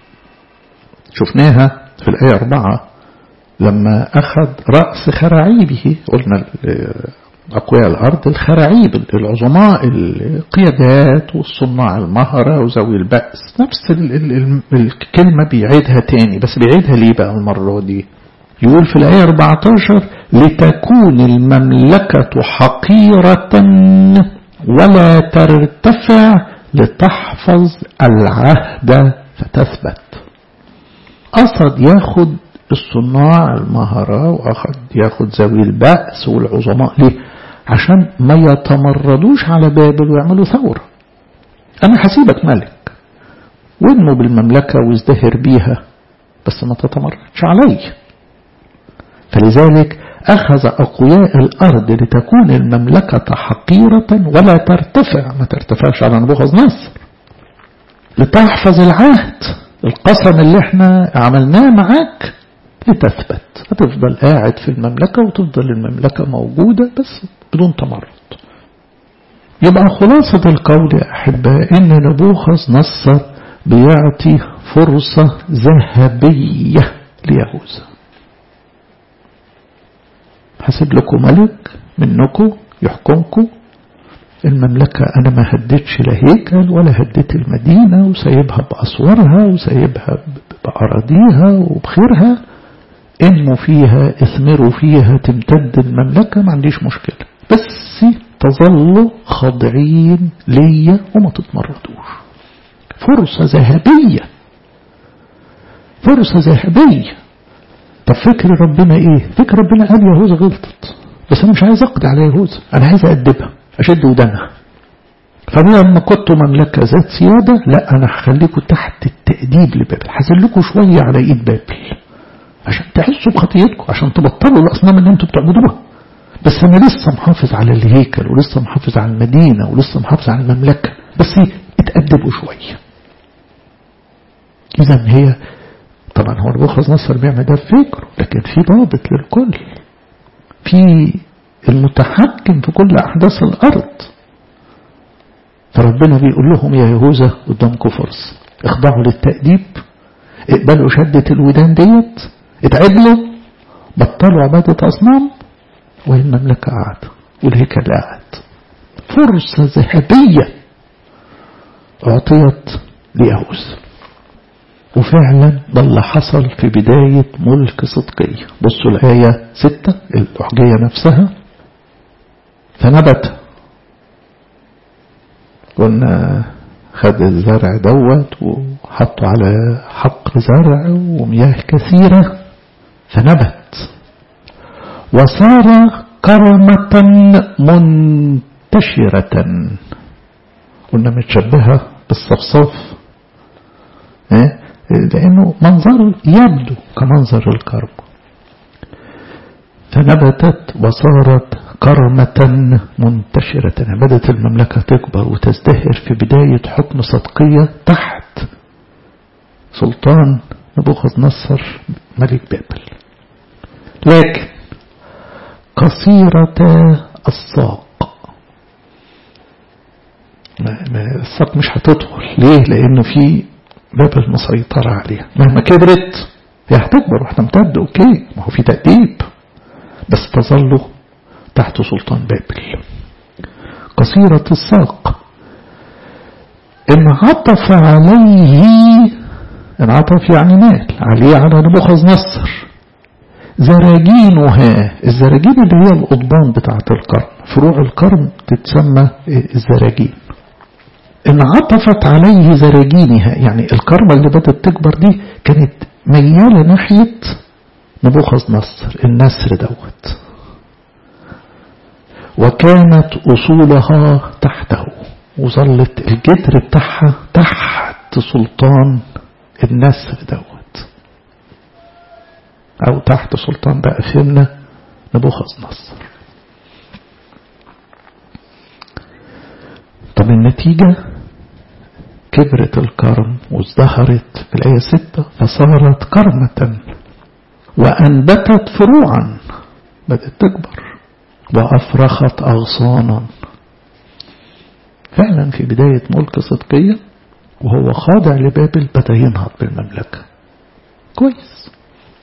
شفناها في الآية 4 لما أخذ رأس خراعيبه قلنا أقوياء الأرض الخراعيب العظماء القيادات والصناع المهرة وذوي البأس نفس ال ال ال الكلمة بيعيدها تاني بس بيعيدها ليه بقى المرة دي يقول في الآية 14 لتكون المملكة حقيرة ولا ترتفع لتحفظ العهد فتثبت قصد ياخد الصناع المهرة وأخذ ياخد ذوي البأس والعظماء ليه عشان ما يتمردوش على بابل ويعملوا ثورة أنا حسيبك ملك وانمو بالمملكة وازدهر بيها بس ما تتمردش علي فلذلك أخذ أقوياء الأرض لتكون المملكة حقيرة ولا ترتفع ما ترتفعش على نبوخذ نصر لتحفظ العهد القسم اللي احنا عملناه معاك لتثبت هتفضل قاعد في المملكة وتفضل المملكة موجودة بس بدون تمرد يبقى خلاصة القول يا أحباء إن نبوخذ نصر بيعطي فرصة ذهبية ليهوذا هسيب لكم ملك منكم يحكمكم المملكة أنا ما هديتش لا هيكل ولا هديت المدينة وسايبها بأسوارها وسايبها بأراضيها وبخيرها انموا فيها اثمروا فيها تمتد المملكة ما عنديش مشكلة بس تظلوا خاضعين ليا وما تتمردوش فرصة ذهبية فرصة ذهبية طب فكر ربنا ايه فكر ربنا قال يهوذا غلطت بس انا مش عايز اقضي على يهوذا انا عايز ادبها اشد ودانها فلما كنتوا مملكة ذات سيادة لا انا هخليكم تحت التأديب لبابل هزلكم شوية على ايد بابل عشان تحسوا بخطيتكم عشان تبطلوا الاصنام اللي انتوا بتعبدوها بس انا لسه محافظ على الهيكل ولسه محافظ على المدينة ولسه محافظ على المملكة بس اتأدبوا شوية اذا هي طبعا هو نبوخذ نصر بيعمل ده بفكره لكن في ضابط للكل في المتحكم في كل احداث الارض فربنا بيقول لهم يا يهوذا قدامكم فرصة اخضعوا للتأديب اقبلوا شدة الودان ديت اتعدلوا بطلوا عبادة أصنام والمملكة قاعدة والهيكل قاعد فرصة ذهبية أعطيت ليهوذا وفعلا ده اللي حصل في بداية ملك صدقية بصوا الآية ستة الأحجية نفسها فنبت قلنا خد الزرع دوت وحطه على حق زرع ومياه كثيرة فنبت وصار كرمة منتشرة قلنا متشبهة بالصفصاف لأنه منظره يبدو كمنظر الكرم فنبتت وصارت كرمة منتشرة بدأت المملكة تكبر وتزدهر في بداية حكم صدقية تحت سلطان نبوخذ نصر ملك بابل لكن قصيرة الساق الساق مش هتدخل ليه لأنه في بابل مسيطرة عليها مهما كبرت هي هتكبر وهتمتد اوكي ما هو في تأديب بس تظلوا تحت سلطان بابل قصيرة الساق انعطف عليه انعطف يعني مال عليه على نبوخذ نصر زراجينها الزراجين اللي هي القضبان بتاعة القرن فروع القرن تتسمى الزراجين انعطفت عليه زراجينها يعني الكرمة اللي بدأت تكبر دي كانت ميالة ناحية نبوخذ نصر النسر دوت وكانت أصولها تحته وظلت الجدر بتاعها تحت سلطان النسر دوت أو تحت سلطان بقى فهمنا نبوخذ نصر طب النتيجة كبرت الكرم وازدهرت في الآية ستة فصارت كرمة وأنبتت فروعا بدأت تكبر وأفرخت أغصانا فعلا في بداية ملك صدقية وهو خاضع لبابل بدأ ينهض بالمملكة كويس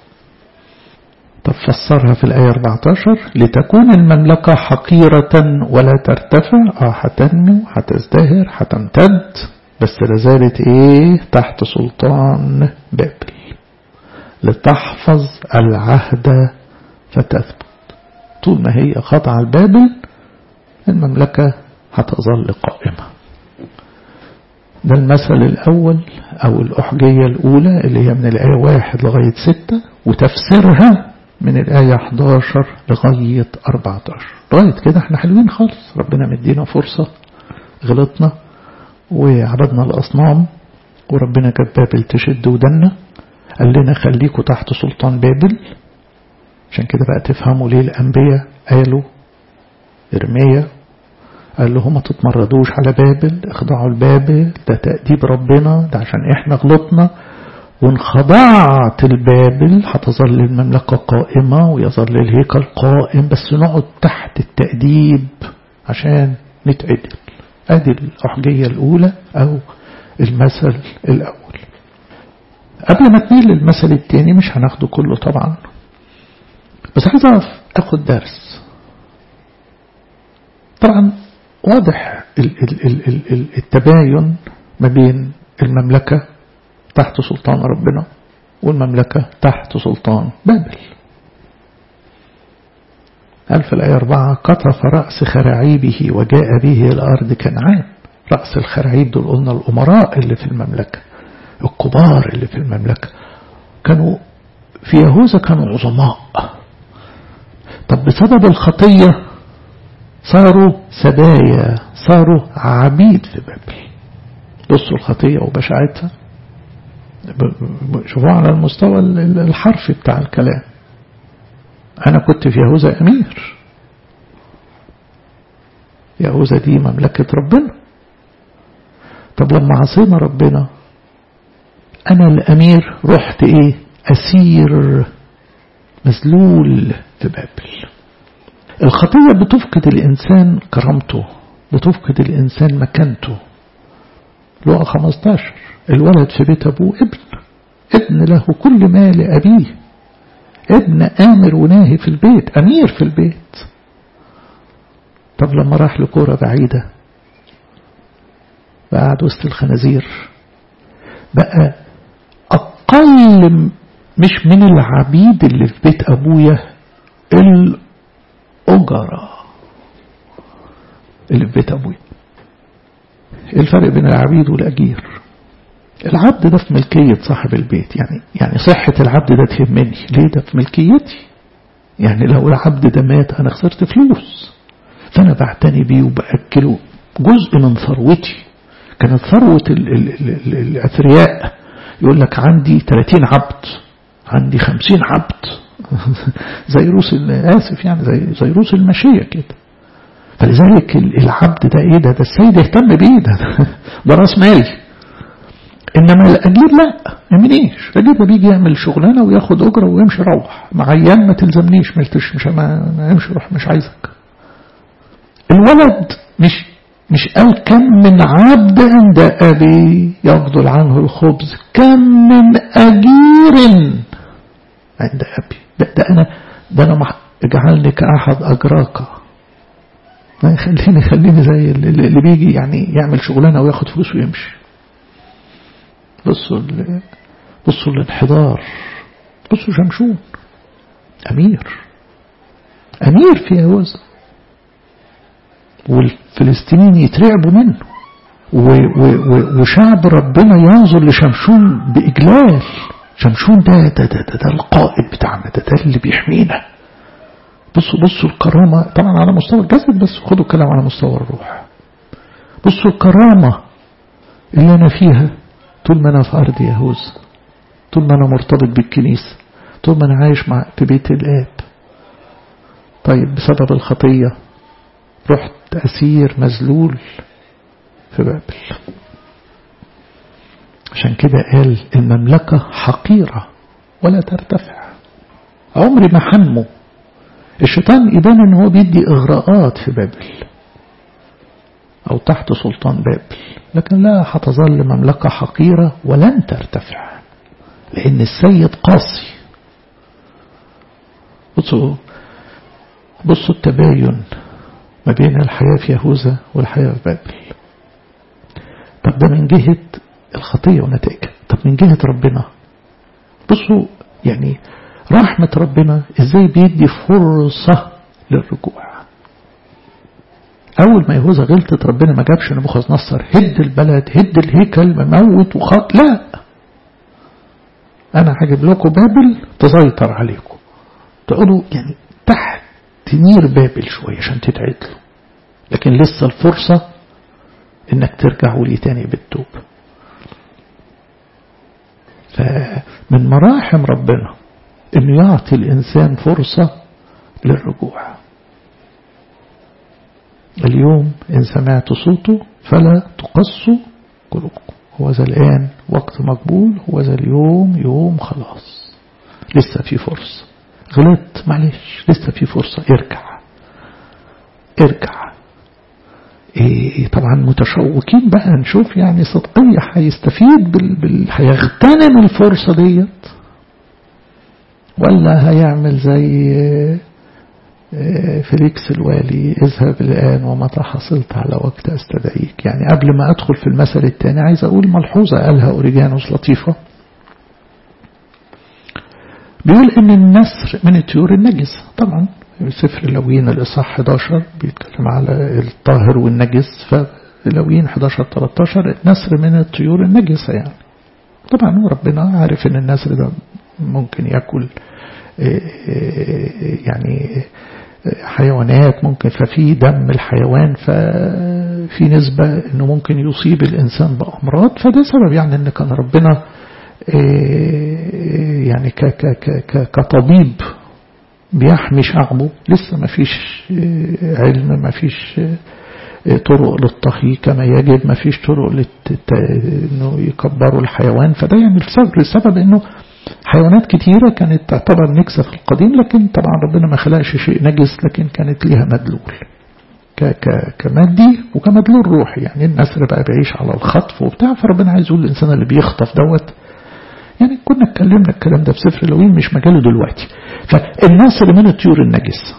طب فسرها في الآية 14 لتكون المملكة حقيرة ولا ترتفع اه هتنمو هتزدهر هتمتد بس لازالت ايه تحت سلطان بابل لتحفظ العهد فتثبت طول ما هي خاضعة لبابل المملكة هتظل قائمة ده المثل الأول أو الأحجية الأولى اللي هي من الآية واحد لغاية ستة وتفسيرها من الآية 11 لغاية 14 لغاية كده احنا حلوين خالص ربنا مدينا فرصة غلطنا وعبدنا الأصنام وربنا كانت بابل تشد ودنا قال لنا خليكوا تحت سلطان بابل عشان كده بقى تفهموا ليه الأنبياء قالوا إرميا قال له ما تتمردوش على بابل اخضعوا لبابل ده تأديب ربنا ده عشان احنا غلطنا وان خضعت البابل هتظل المملكة قائمة ويظل الهيكل قائم بس نقعد تحت التأديب عشان نتعدل ادي الأحجية الأولى أو المثل الأول قبل ما تنيل للمثل الثاني مش هناخده كله طبعا بس عايز أعرف أخد درس طبعا واضح التباين ما بين المملكة تحت سلطان ربنا والمملكة تحت سلطان بابل قال في الآية أربعة قطف رأس خراعيبه وجاء به إلى أرض كنعان رأس الخراعيب دول قلنا الأمراء اللي في المملكة الكبار اللي في المملكة كانوا في يهوذا كانوا عظماء طب بسبب الخطية صاروا سبايا صاروا عبيد في بابل بصوا الخطية وبشاعتها شوفوا على المستوى الحرفي بتاع الكلام أنا كنت في يهوذا أمير يهوذا دي مملكة ربنا طب لما عصينا ربنا أنا الأمير رحت إيه أسير مذلول في بابل الخطية بتفقد الإنسان كرامته بتفقد الإنسان مكانته لقى 15 الولد في بيت أبوه ابن ابن له كل ما لأبيه ابن آمر وناهي في البيت أمير في البيت طب لما راح لكورة بعيدة قعد وسط الخنازير بقى أقل مش من العبيد اللي في بيت أبويا الأجرة اللي في بيت أبويا الفرق بين العبيد والأجير العبد ده في ملكية صاحب البيت يعني يعني صحة العبد ده تهمني ليه ده في ملكيتي يعني لو العبد ده مات أنا خسرت فلوس فأنا بعتني بيه وبأكله جزء من ثروتي كانت ثروة الأثرياء يقول لك عندي 30 عبد عندي 50 عبد زي روس آسف يعني زي زي روس المشية كده فلذلك العبد ده ايه ده ده السيد يهتم بيه ده ده راس مالي انما الاجير لا ما يمنيش الاجير ده بيجي يعمل شغلانه وياخد اجره ويمشي يروح مع ايام ما تلزمنيش ما مش ما, ما يمشي روح مش عايزك الولد مش مش قال كم من عبد عند أبي يفضل عنه الخبز كم من أجير عند أبي ده, ده أنا ده أنا اجعلني كأحد أجراك ما يخليني خليني زي اللي بيجي يعني يعمل شغلانة وياخد فلوس ويمشي بصوا بصوا الانحدار بصوا شمشون أمير أمير في يهوذا والفلسطينيين يترعبوا منه وشعب ربنا ينظر لشمشون بإجلال شمشون ده ده, ده, ده, ده القائد بتاعنا ده, ده اللي بيحمينا بصوا بصوا الكرامة طبعا على مستوى الجسد بس خدوا الكلام على مستوى الروح بصوا الكرامة اللي أنا فيها طول ما أنا في أرض يهوذا طول ما أنا مرتبط بالكنيسة طول ما أنا عايش مع في بيت الآب طيب بسبب الخطية رحت أسير مذلول في بابل عشان كده قال المملكة حقيرة ولا ترتفع عمري ما حنمه الشيطان يبان ان هو بيدي اغراءات في بابل او تحت سلطان بابل لكن لا هتظل مملكة حقيرة ولن ترتفع لان السيد قاسي بصوا بصوا التباين ما بين الحياة في يهوذا والحياة في بابل طب ده من جهة الخطية ونتائجها طب من جهة ربنا بصوا يعني رحمة ربنا ازاي بيدي فرصة للرجوع أول ما يهوذا غلطت ربنا ما جابش نبوخذ نصر هد البلد هد الهيكل مموت وخط لا أنا هجيب لكم بابل تسيطر عليكم تقولوا يعني تحت تنير بابل شوية عشان تتعدلوا لكن لسه الفرصة انك ترجعوا لي تاني بالتوب فمن مراحم ربنا انه يعطي الانسان فرصة للرجوع اليوم ان سمعت صوته فلا تقصوا قلوبكم هو ذا الآن وقت مقبول هو ذا اليوم يوم خلاص لسه في فرصة غلطت معلش لسه في فرصة ارجع ارجع إيه طبعا متشوقين بقى نشوف يعني صدقية هيستفيد بال... بال... هيغتنم الفرصة ديت ولا هيعمل زي فيليكس الوالي اذهب الآن ومتى حصلت على وقت أستدعيك يعني قبل ما أدخل في المثل الثاني عايز أقول ملحوظة قالها أوريجانوس لطيفة بيقول ان النسر من الطيور النجسة طبعا سفر لوين الإصحاح 11 بيتكلم على الطاهر والنجس فلوين 11 13 النسر من الطيور النجسة يعني طبعا ربنا عارف ان النسر ده ممكن يأكل يعني حيوانات ممكن ففي دم الحيوان ففي نسبة انه ممكن يصيب الانسان بامراض فده سبب يعني ان كان ربنا يعني كطبيب بيحمي شعبه لسه ما فيش علم ما فيش طرق للطهي كما يجب ما فيش طرق لت... انه يكبروا الحيوان فده يعني السبب انه حيوانات كتيرة كانت تعتبر نكسة في القديم لكن طبعا ربنا ما خلقش شيء نجس لكن كانت ليها مدلول ك ك كمادي وكمدلول روحي يعني النسر بقى بيعيش على الخطف وبتاع فربنا عايز يقول الإنسان اللي بيخطف دوت يعني كنا اتكلمنا الكلام ده في سفر لوين مش مجاله دلوقتي فالنسر من الطيور النجسة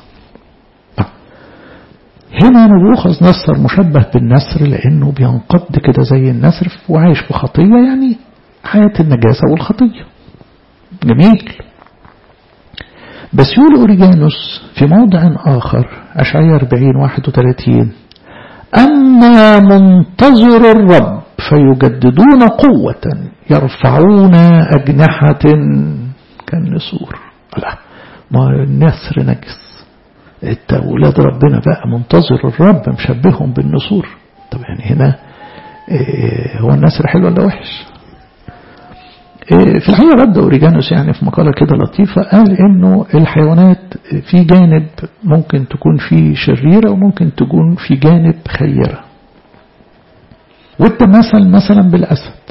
هنا نبوخذ نصر مشبه بالنسر لأنه بينقض كده زي النسر وعايش في خطية يعني حياة النجاسة والخطية جميل بس يقول أوريجانوس في موضع آخر أشعية 40 31 أما منتظر الرب فيجددون قوة يرفعون أجنحة كالنسور لا ما النسر نجس انت أولاد ربنا بقى منتظر الرب مشبههم بالنسور طب يعني هنا إيه هو النسر حلو ولا وحش في الحقيقة رد أوريجانوس يعني في مقالة كده لطيفة قال إنه الحيوانات في جانب ممكن تكون فيه شريرة وممكن تكون في جانب خيرة وده مثل مثلا بالأسد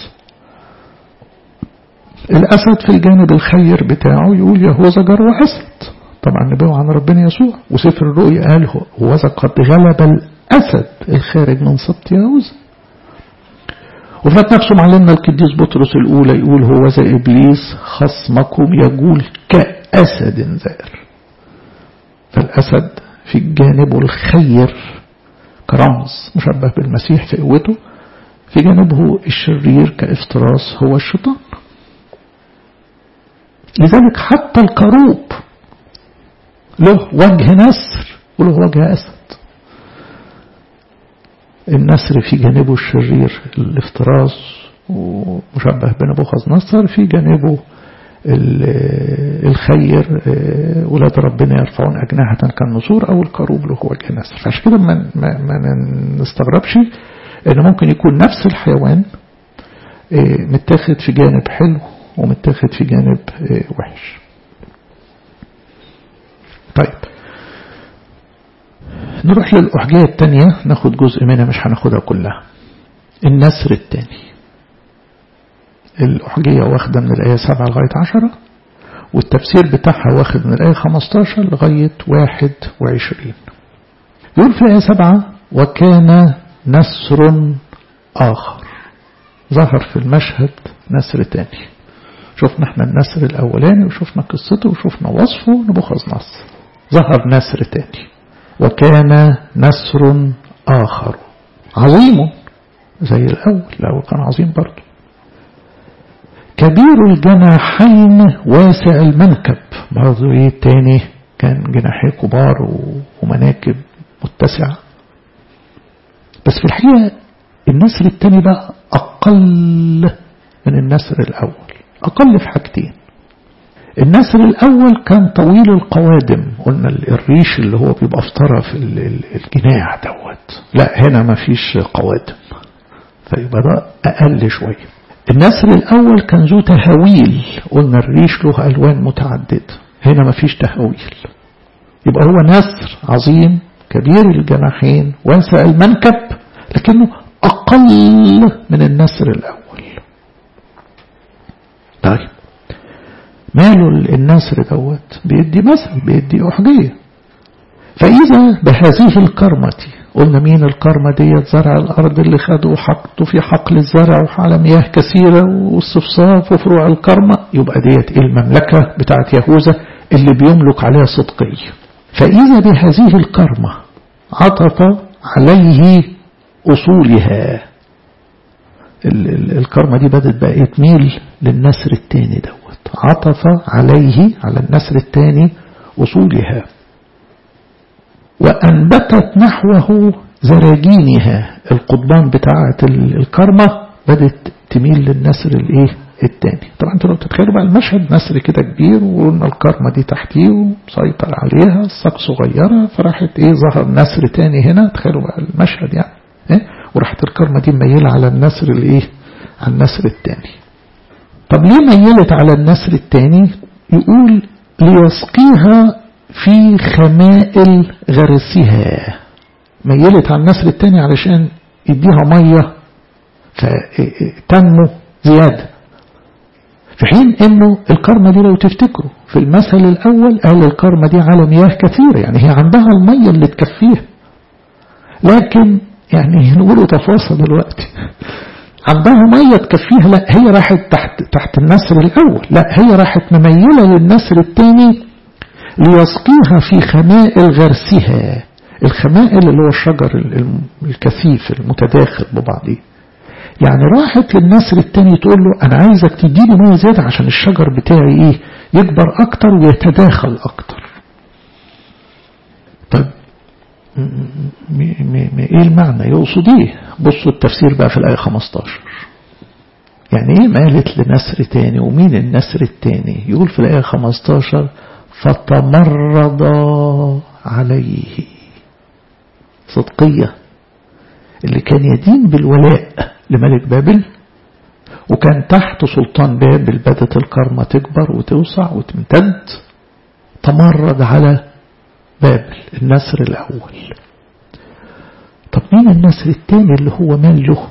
الأسد في الجانب الخير بتاعه يقول يهوذا جر أسد طبعا نبوه عن ربنا يسوع وسفر الرؤيا قال هو قد غلب الأسد الخارج من سبط يهوذا وفات نفسه معلمنا القديس بطرس الأولى يقول هو زي إبليس خصمكم يقول كأسد زائر فالأسد في جانبه الخير كرمز مشبه بالمسيح في قوته في جانبه الشرير كافتراس هو الشيطان لذلك حتى الكروب له وجه نسر وله وجه أسد النسر في جانبه الشرير الافتراس ومشبه بنبوخذ نصر في جانبه الخير ولاد ربنا يرفعون أجنحة كالنسور أو الكروب له وجه نسر فعشان كده ما, ما, ما نستغربش إن ممكن يكون نفس الحيوان متاخد في جانب حلو ومتاخد في جانب وحش طيب نروح للأحجية التانية ناخد جزء منها مش هناخدها كلها النسر التاني الأحجية واخدة من الآية 7 لغاية 10 والتفسير بتاعها واخد من الآية 15 لغاية 21 يقول في الآية 7 وكان نسر آخر ظهر في المشهد نسر تاني شفنا احنا النسر الأولاني وشفنا قصته وشفنا وصفه نبوخذ نصر ظهر نسر تاني وكان نسر آخر عظيم زي الأول الأول كان عظيم برضه كبير الجناحين واسع المنكب برضه ايه التاني كان جناحيه كبار ومناكب متسعة بس في الحقيقة النسر التاني بقى أقل من النسر الأول أقل في حاجتين النسر الأول كان طويل القوادم قلنا الريش اللي هو بيبقى في طرف الجناح دوت لا هنا ما فيش قوادم فيبقى ده أقل شوية النسر الأول كان ذو تهاويل قلنا الريش له ألوان متعددة هنا ما فيش تهاويل يبقى هو نسر عظيم كبير الجناحين واسع المنكب لكنه أقل من النسر الأول طيب ماله النسر دوت بيدي مثل بيدي أحجية فإذا بهذه الكرمة قلنا مين الكرمة ديت زرع الأرض اللي خدوا حقته في حقل الزرع وعلى مياه كثيرة والصفصاف وفروع الكرمة يبقى ديت المملكة بتاعت يهوذا اللي بيملك عليها صدقية فإذا بهذه الكرمة عطف عليه أصولها الكرمة دي بدت بقى تميل للنسر التاني دوت عطف عليه على النسر التاني أصولها وأنبتت نحوه زراجينها القضبان بتاعة الكرمة بدت تميل للنسر الايه التاني طبعا انتوا لو تتخيلوا بقى المشهد نسر كده كبير وقلنا الكرمة دي تحتيه وسيطر عليها الساق صغيرة فراحت ايه ظهر نسر تاني هنا تخيلوا بقى المشهد يعني ايه وراحت الكرمة دي ميلة على النسر الايه على النسر التاني طب ليه ميلت على النسر التاني يقول ليسقيها في خمائل غرسها ميلت على النسر التاني علشان يديها مية فتنمو زيادة في حين انه الكرمة دي لو تفتكروا في المثل الاول قال الكرمة دي على مياه كثيرة يعني هي عندها المية اللي تكفيها لكن يعني نقوله تفاصل دلوقتي عندها مية تكفيها لا هي راحت تحت تحت النسر الاول لا هي راحت مميلة للنسر الثاني ليسقيها في خمائل غرسها الخمائل اللي هو الشجر الكثيف المتداخل ببعضه يعني راحت للنسر التاني تقول له أنا عايزك تديني مية زيادة عشان الشجر بتاعي إيه يكبر أكتر ويتداخل أكتر طب إيه المعنى يقصد إيه بصوا التفسير بقى في الآية 15 يعني إيه مالت لنسر تاني ومين النسر التاني يقول في الآية 15 فتمرض عليه صدقية اللي كان يدين بالولاء لملك بابل وكان تحت سلطان بابل بدت الكرمة تكبر وتوسع وتمتد تمرد على بابل النسر الأول طب مين النسر الثاني اللي هو مال له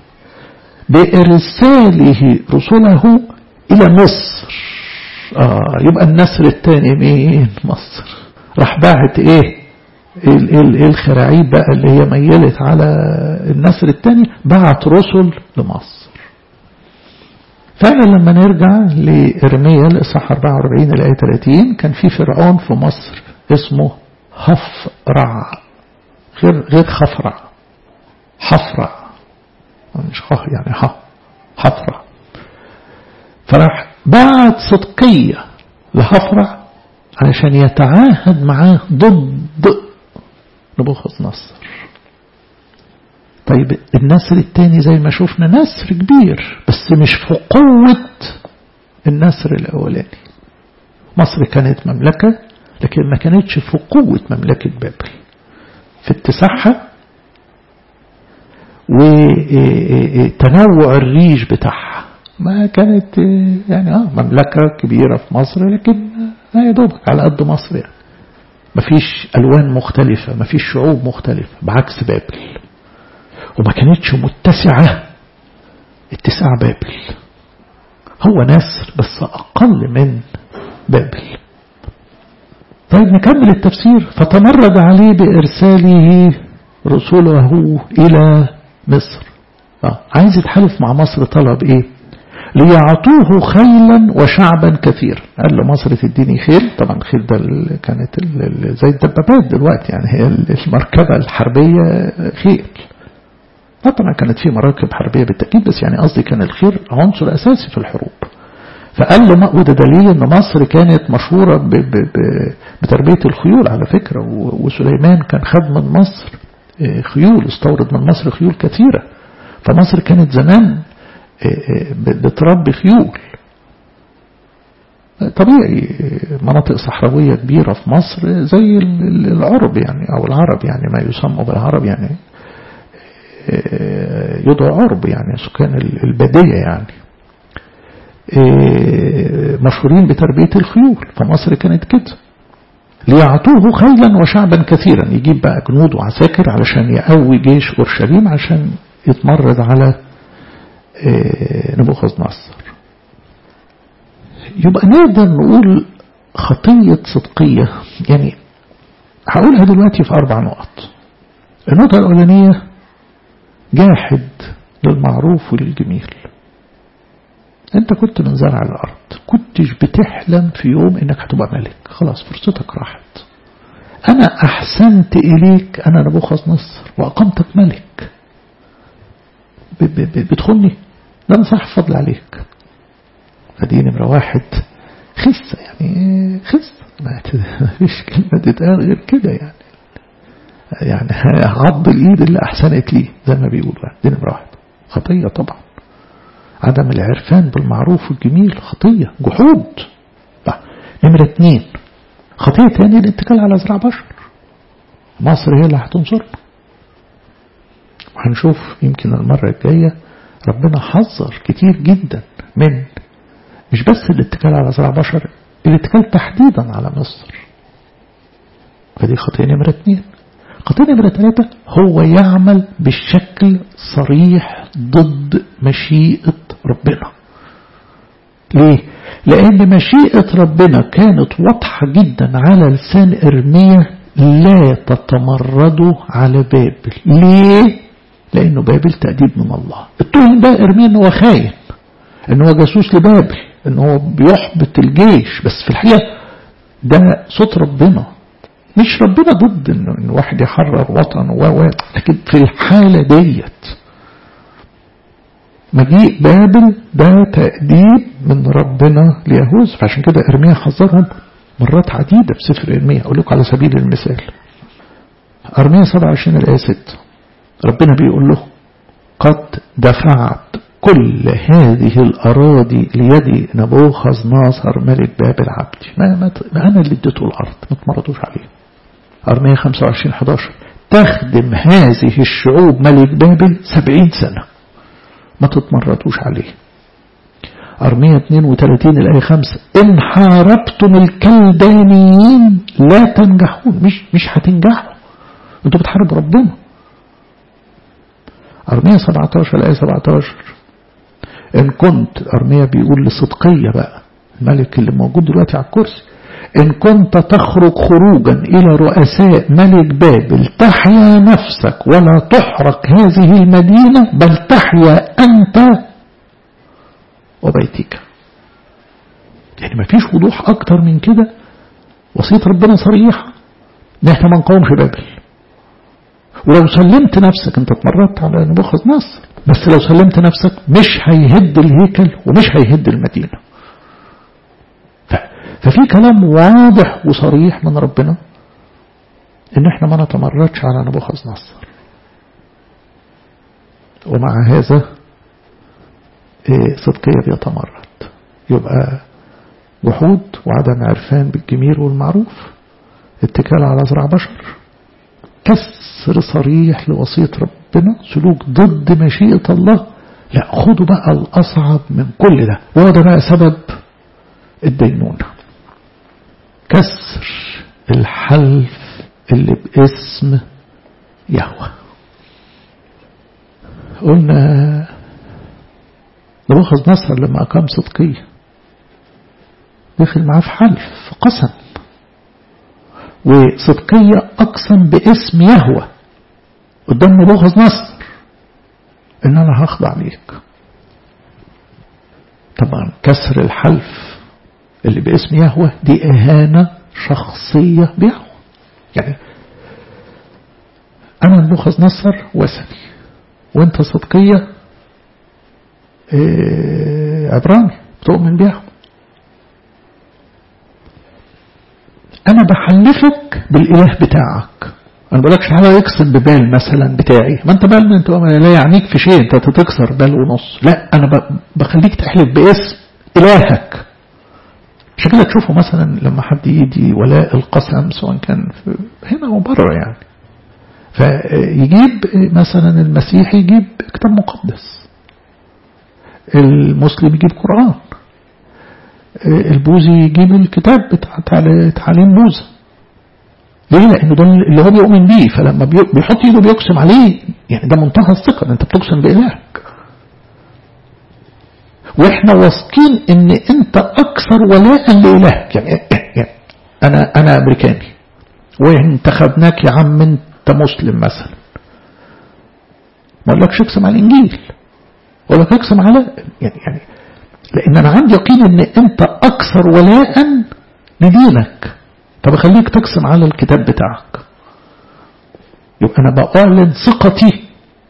بإرساله رسله إلى مصر آه يبقى النسر الثاني مين مصر راح باعت ايه ايه الخراعيب بقى اللي هي ميلت على النسر الثاني بعت رسل لمصر فعلا لما نرجع لإرميا الإصحاح 44 الآية 30 كان في فرعون في مصر اسمه هفرع غير غير خفرع حفرع مش خ يعني ح حفرع فراح بعت صدقية لهفرع علشان يتعاهد معاه ضد نبوخذ نصر طيب النسر الثاني زي ما شفنا نسر كبير بس مش في قوة النسر الأولاني مصر كانت مملكة لكن ما كانتش في قوة مملكة بابل في اتساعها وتنوع الريش بتاعها ما كانت يعني اه مملكة كبيرة في مصر لكن يا دوبك على قد مصر يعني مفيش ألوان مختلفة مفيش شعوب مختلفة بعكس بابل وما كانتش متسعة اتساع بابل هو نسر بس أقل من بابل طيب نكمل التفسير فتمرد عليه بإرساله رسله إلى مصر آه. عايز يتحالف مع مصر طلب إيه ليعطوه خيلا وشعبا كثيرا قال له مصر تديني خيل طبعا الخيل ده كانت زي الدبابات دلوقتي يعني هي المركبة الحربية خيل طبعا كانت في مراكب حربية بالتأكيد بس يعني قصدي كان الخيل عنصر أساسي في الحروب فقال له وده دليل ان مصر كانت مشهورة ب ب ب بتربية الخيول على فكرة وسليمان كان خد من مصر خيول استورد من مصر خيول كثيرة فمصر كانت زمان بتربي خيول طبيعي مناطق صحراوية كبيرة في مصر زي العرب يعني أو العرب يعني ما يسمى بالعرب يعني يدعو عرب يعني سكان البادية يعني مشهورين بتربية الخيول فمصر كانت كده ليعطوه خيلا وشعبا كثيرا يجيب بقى جنود وعساكر علشان يقوي جيش أورشليم عشان يتمرد على نبوخذ نصر يبقى نقدر نقول خطية صدقية يعني هقولها دلوقتي في أربع نقط النقطة الأولانية جاحد للمعروف وللجميل انت كنت من زرع الارض كنتش بتحلم في يوم انك هتبقى ملك خلاص فرصتك راحت انا احسنت اليك انا نبوخذ نصر واقمتك ملك بتخني ده انا صح فضل عليك فدي نمرة واحد خسة يعني خسة ما فيش كلمة تتقال غير كده يعني يعني عض الايد اللي احسنت ليه زي ما بيقولوا دي نمره واحد خطيه طبعا عدم العرفان بالمعروف والجميل خطيه جحود نمره اتنين خطيه تاني الاتكال على زرع بشر مصر هي اللي هتنصرنا وهنشوف يمكن المرة الجاية ربنا حذر كتير جدا من مش بس الاتكال على زرع بشر الاتكال تحديدا على مصر فدي خطية نمرة اتنين خطية نمرة ثلاثة هو يعمل بشكل صريح ضد مشيئة ربنا ليه؟ لأن مشيئة ربنا كانت واضحة جدا على لسان إرميا لا تتمردوا على بابل ليه؟ لأنه بابل تأديب من الله اتهم بقى إرميا أنه خاين أنه جاسوس لبابل أنه بيحبط الجيش بس في الحقيقة ده صوت ربنا مش ربنا ضد انه ان واحد يحرر وطن و لكن في الحالة ديت مجيء بابل ده تأديب من ربنا ليهوذا فعشان كده ارميا حذرهم مرات عديدة في سفر ارميا اقول لكم على سبيل المثال ارميا 27 الآية 6 ربنا بيقول له قد دفعت كل هذه الأراضي ليد نبوخذ ناصر ملك بابل عبدي ما, ما, ما أنا اللي اديته الأرض ما تمرضوش عليه أرمية 25 11 تخدم هذه الشعوب ملك بابل 70 سنة ما تتمردوش عليه أرمية 32 الآية 5 إن حاربتم الكلدانيين لا تنجحون مش مش هتنجحوا انتوا بتحاربوا ربنا أرمية 17 الآية 17 إن كنت أرمية بيقول لصدقية بقى الملك اللي موجود دلوقتي على الكرسي إن كنت تخرج خروجا إلى رؤساء ملك بابل تحيا نفسك ولا تحرق هذه المدينة بل تحيا أنت وبيتك يعني ما فيش وضوح أكتر من كده وصية ربنا صريحة إن إحنا ما نقاومش بابل ولو سلمت نفسك أنت اتمردت على نبوخذ نصر بس لو سلمت نفسك مش هيهد الهيكل ومش هيهد المدينة ففي كلام واضح وصريح من ربنا ان احنا ما نتمردش على نبوخذ نصر ومع هذا صدقية بيتمرد يبقى جحود وعدم عرفان بالجميل والمعروف اتكال على زرع بشر كسر صريح لوصية ربنا سلوك ضد مشيئة الله لا خدوا بقى الأصعب من كل ده وهو ده بقى سبب الدينونة كسر الحلف اللي باسم يهوه قلنا نبوخذ نصر لما أقام صدقية دخل معاه في حلف في قسم وصدقية أقسم باسم يهوه قدام نبوخذ نصر إن أنا هخضع ليك طبعا كسر الحلف اللي باسم يهوه دي إهانة شخصية بيهوه يعني أنا نبوخذ نصر وثني وأنت صدقية إيه عبراني تؤمن بيها أنا بحلفك بالإله بتاعك أنا بقولكش تعالى يكسر ببال مثلا بتاعي ما أنت بال أنت لا يعنيك في شيء أنت تكسر بال ونص لا أنا بخليك تحلف باسم إلهك عشان كده تشوفوا مثلا لما حد يدي ولاء القسم سواء كان هنا أو بره يعني فيجيب مثلا المسيحي يجيب كتاب مقدس المسلم يجيب قرآن البوذي يجيب الكتاب بتاع تعليم بوذا ليه لأنه ده اللي هو بيؤمن بيه فلما بيحط ايده بيقسم عليه يعني ده منتهى الثقة انت بتقسم بإلهك واحنا واثقين ان انت اكثر ولاء لإلهك يعني, يعني انا انا امريكاني وانتخبناك يا عم انت مسلم مثلا ما اقولكش اقسم على الانجيل ولا تقسم على يعني يعني لان انا عندي يقين ان انت اكثر ولاء لدينك طب اخليك تقسم على الكتاب بتاعك يبقى انا بعلن ثقتي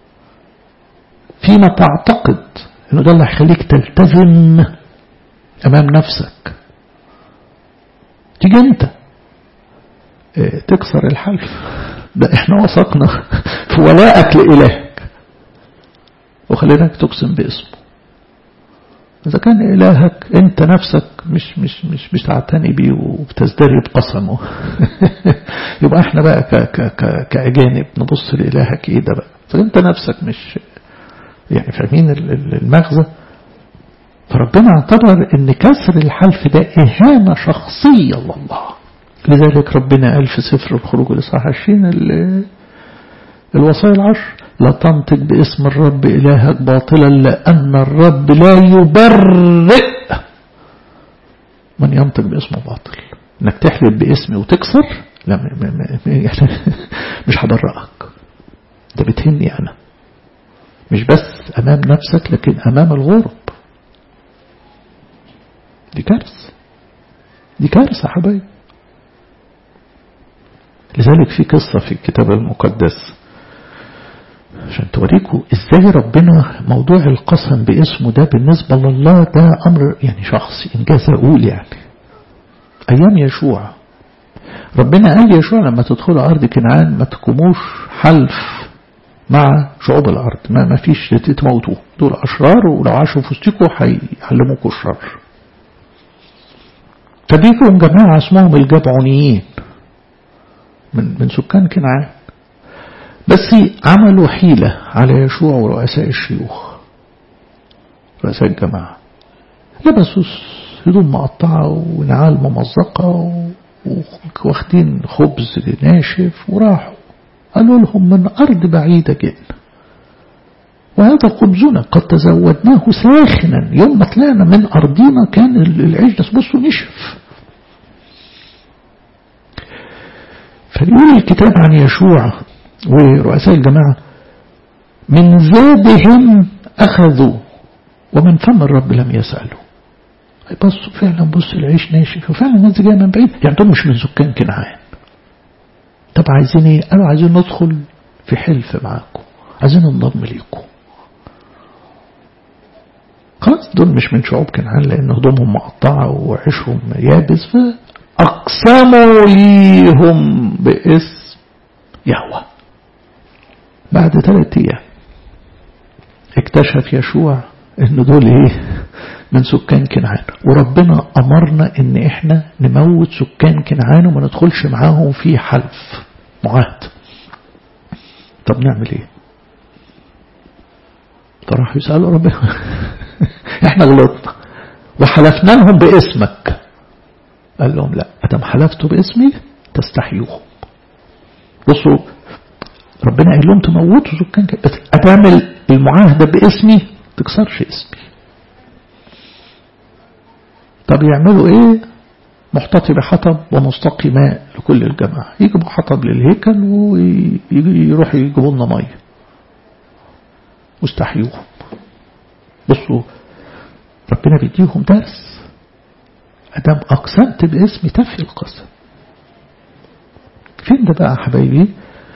فيما تعتقد انه ده اللي هيخليك تلتزم امام نفسك تيجي انت تكسر الحلف ده احنا وثقنا في ولائك لإلهك وخليناك تقسم باسمه إذا كان إلهك أنت نفسك مش مش مش مش تعتني بيه وبتزدري بقسمه يبقى احنا بقى ك ك ك كأجانب نبص لإلهك إيه ده بقى فأنت نفسك مش يعني فاهمين المغزى فربنا اعتبر ان كسر الحلف ده إهانة شخصية لله لذلك ربنا قال في سفر الخروج الإصحاح 20 الوصايا العشر لا تنطق باسم الرب إلهك باطلا لأن الرب لا يبرئ من ينطق باسمه باطل انك تحلف باسمي وتكسر لا م م م يعني مش هبرئك ده بتهني أنا مش بس أمام نفسك لكن أمام الغرب دي كارثة دي كارثة حبايب لذلك في قصة في الكتاب المقدس عشان توريكم ازاي ربنا موضوع القسم باسمه ده بالنسبة لله ده امر يعني شخصي انجاز اقول يعني ايام يشوع ربنا قال يشوع لما تدخلوا ارض كنعان ما تقوموش حلف مع شعوب الارض ما, ما فيش تموتوا دول اشرار ولو عاشوا في وسطكم هيعلموكوا الشر فبيجوا جماعة اسمهم الجبعونيين من من سكان كنعان بس عملوا حيلة على يشوع ورؤساء الشيوخ رؤساء الجماعة لبسوا هدوم مقطعة ونعال ممزقة واخدين خبز ناشف وراحوا قالوا لهم من أرض بعيدة جئنا وهذا خبزنا قد تزودناه ساخنا يوم ما طلعنا من أرضنا كان العيش ده بصوا نشف فيقول الكتاب عن يشوع ورؤساء الجماعة من زادهم أخذوا ومن فم الرب لم يسألوا بصوا فعلا بص العيش ناشف وفعلا الناس جايه من بعيد يعني دول مش من سكان كنعان طب عايزين ايه قالوا عايزين ندخل في حلف معاكم عايزين ننضم ليكم خلاص دول مش من شعوب كنعان لان هدومهم مقطعه وعيشهم يابس فاقسموا ليهم باسم يهوه بعد ثلاثة ايام اكتشف يشوع ان دول ايه من سكان كنعان وربنا امرنا ان احنا نموت سكان كنعان وما ندخلش معاهم في حلف معاهد طب نعمل ايه فراحوا يسألوا ربنا احنا غلطنا وحلفنا لهم باسمك قال لهم لا ادم حلفتوا باسمي تستحيوهم بصوا ربنا قال لهم تموتوا سكان بس اتعمل المعاهدة باسمي تكسرش اسمي طب يعملوا ايه محتطي بحطب ومستقي ماء لكل الجماعة يجيبوا حطب للهيكل ويروح يجيبوا لنا مية واستحيوهم بصوا ربنا بيديهم درس أدام أقسمت باسمي تفي القسم فين ده بقى حبايبي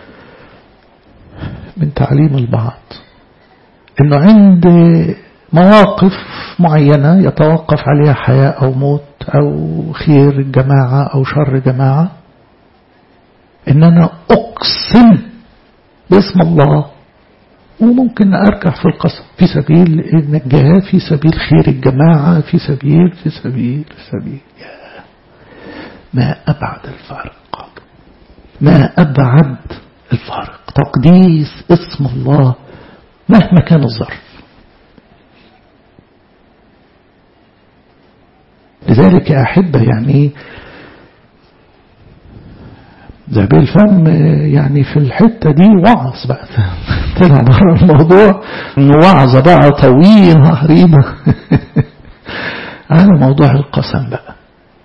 من تعليم البعض انه عند مواقف معينة يتوقف عليها حياة أو موت أو خير الجماعة أو شر جماعة إن أنا أقسم باسم الله وممكن أرجع في القسم في سبيل النجاة في سبيل خير الجماعة في سبيل في سبيل في سبيل يا ما أبعد الفارق ما أبعد الفارق تقديس اسم الله مهما كان الظرف لذلك يا أحبة يعني ذهبي الفم يعني في الحتة دي وعظ بقى طلع بره الموضوع انه وعظة بقى طويلة عريضة على موضوع القسم بقى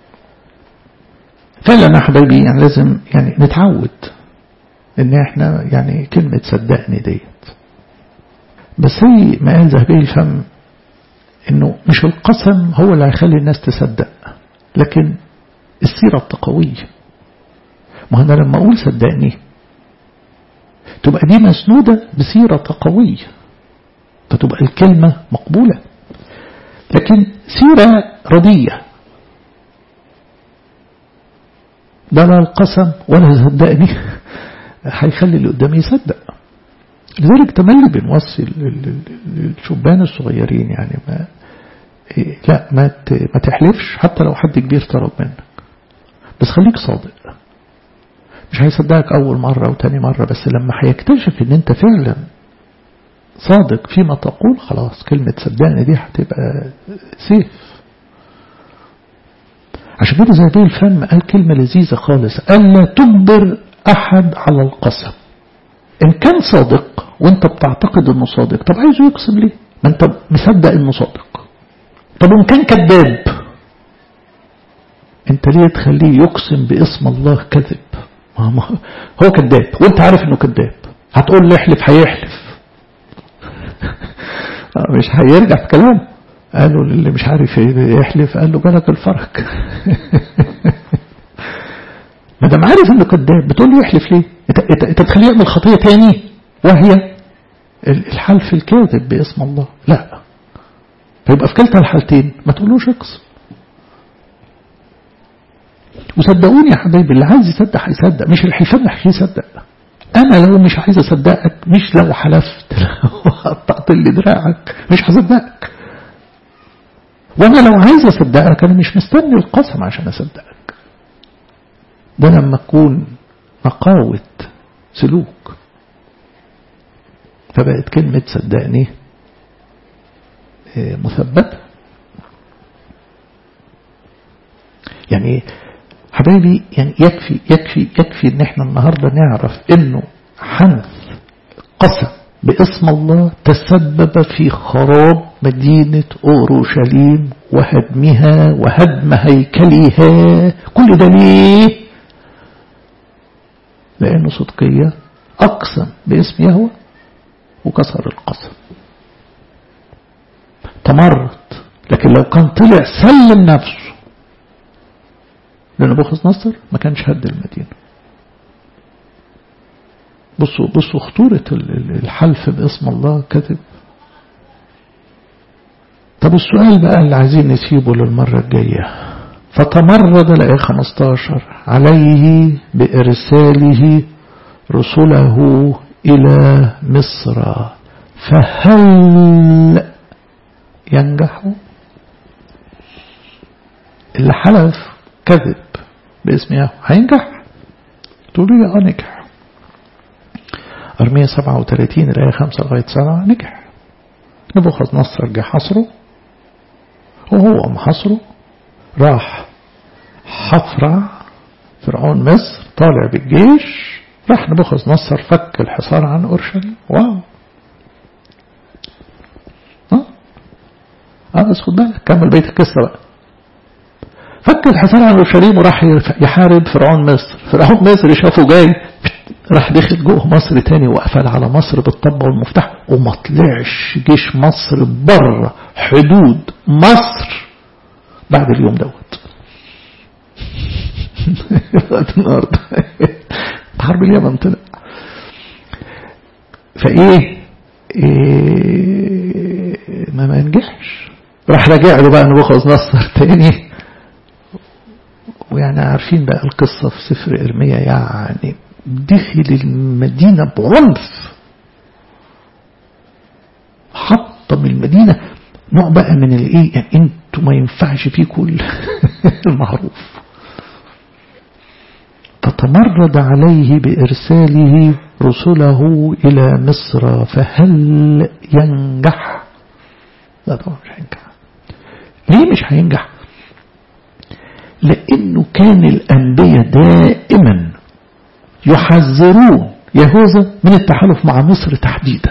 فعلا يا حبايبي يعني لازم يعني نتعود ان احنا يعني كلمة صدقني ديت بس زي ما قال ذهبي الفم انه مش القسم هو اللي هيخلي الناس تصدق لكن السيرة التقوية ما أنا لما أقول صدقني تبقى دي مسنودة بسيرة تقوية فتبقى الكلمة مقبولة لكن سيرة ردية ده لا القسم ولا صدقني هيخلي اللي قدامي يصدق لذلك تملي بنوصي الشبان الصغيرين يعني ما لا ما ما تحلفش حتى لو حد كبير طلب منك بس خليك صادق مش هيصدقك أول مرة وتاني مرة بس لما هيكتشف ان انت فعلا صادق فيما تقول خلاص كلمة صدقني دي هتبقى سيف عشان كده زي الفم قال كلمة لذيذة خالص ألا تجبر أحد على القسم إن كان صادق وانت بتعتقد انه صادق طب عايزه يقسم ليه ما انت مصدق انه صادق طب وان كان كذاب انت ليه تخليه يقسم باسم الله كذب هو كذاب وانت عارف انه كذاب هتقول له احلف هيحلف مش هيرجع في كلامه قالوا للي مش عارف يحلف قال له جالك الفرق ما دام عارف انه كذاب بتقول له يحلف ليه انت, انت, انت بتخليه يعمل خطيه تاني وهي الحلف الكاذب باسم الله لا فيبقى في كلتا الحالتين ما تقولوش اقسم وصدقوني يا حبايبي اللي عايز يصدق هيصدق مش الحلفان اللي هيصدق انا لو مش عايز اصدقك مش لو حلفت لو قطعت لي دراعك مش هصدقك وانا لو عايز اصدقك انا مش مستني القسم عشان اصدقك ده لما اكون نقاوة سلوك فبقت كلمة صدقني مثبتة يعني حبايبي يعني يكفي يكفي يكفي ان احنا النهاردة نعرف انه حنث قسم باسم الله تسبب في خراب مدينة أورشليم وهدمها وهدم هيكلها كل ده ليه لأنه صدقية أقسم باسم يهوه وكسر القسم تمرد لكن لو كان طلع سلم نفسه لنبوخذ نصر ما كانش هد المدينة بصوا بصوا خطورة الحلف باسم الله كذب طب السؤال بقى اللي عايزين نسيبه للمرة الجاية فتمرد الآية 15 عليه بإرساله رسله إلى مصر فهل ينجح اللي حلف كذب باسم يهو هينجح تقولوا لي اه نجح أرمية 37 الآية 5 لغاية 7 نجح نبوخذ نصر جه حصره وهو محصره راح حفرع فرعون مصر طالع بالجيش راح نبوخذ نصر فك الحصار عن أورشليم واو اه اه بس خد بالك كمل بيت القصة بقى فك الحصار عن أورشليم وراح يحارب فرعون مصر فرعون مصر شافه جاي راح دخل جوه مصر تاني وقفل على مصر بالطبة والمفتاح وما طلعش جيش مصر بره حدود مصر بعد اليوم دوت النهارده حرب اليمن طلع فايه إيه ما ما نجحش راح راجع له بقى نبوخذ نصر تاني ويعني عارفين بقى القصة في سفر إرميا يعني دخل المدينة بعنف حطم المدينة نوع بقى من الايه يعني انتوا ما ينفعش فيكم المعروف فتمرد عليه بإرساله رسله إلى مصر فهل ينجح لا طبعا مش هينجح ليه مش هينجح لأنه كان الأنبياء دائما يحذرون يهوذا من التحالف مع مصر تحديدا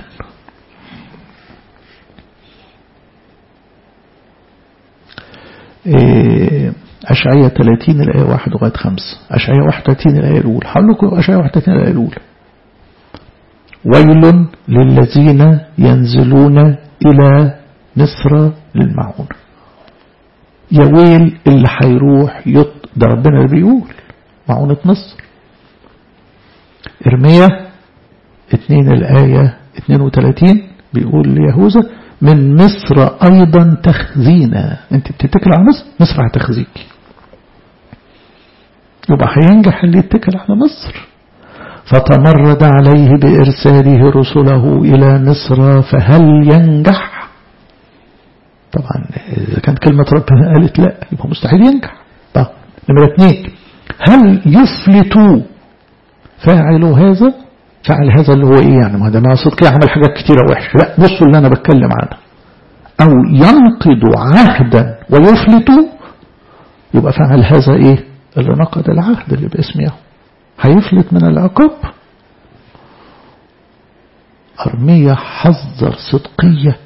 أشعية 30 الآية 1 لغاية 5 أشعية 31 الآية الأولى هقول لكم أشعية 31 الآية الأولى ويل للذين ينزلون إلى مصر للمعونة يا ويل اللي هيروح يط ده ربنا اللي بيقول معونة مصر إرميا 2 الآية 32 بيقول ليهوذا من مصر أيضا تخزينا أنت بتتكل على مصر مصر هتخزيك يبقى هينجح اللي يتكل على مصر فتمرد عليه بإرساله رسله إلى مصر فهل ينجح طبعا إذا كانت كلمة ربنا قالت لا يبقى مستحيل ينجح طب نمرة اثنين هل يفلت فاعل هذا فاعل هذا اللي هو ايه يعني ما ده ما صدق عمل حاجات كتيرة وحشة لا بصوا اللي انا بتكلم عنه او ينقض عهدا ويفلت يبقى فاعل هذا ايه اللي نقض العهد اللي باسم يهو هيفلت من العقاب أرمية حذر صدقية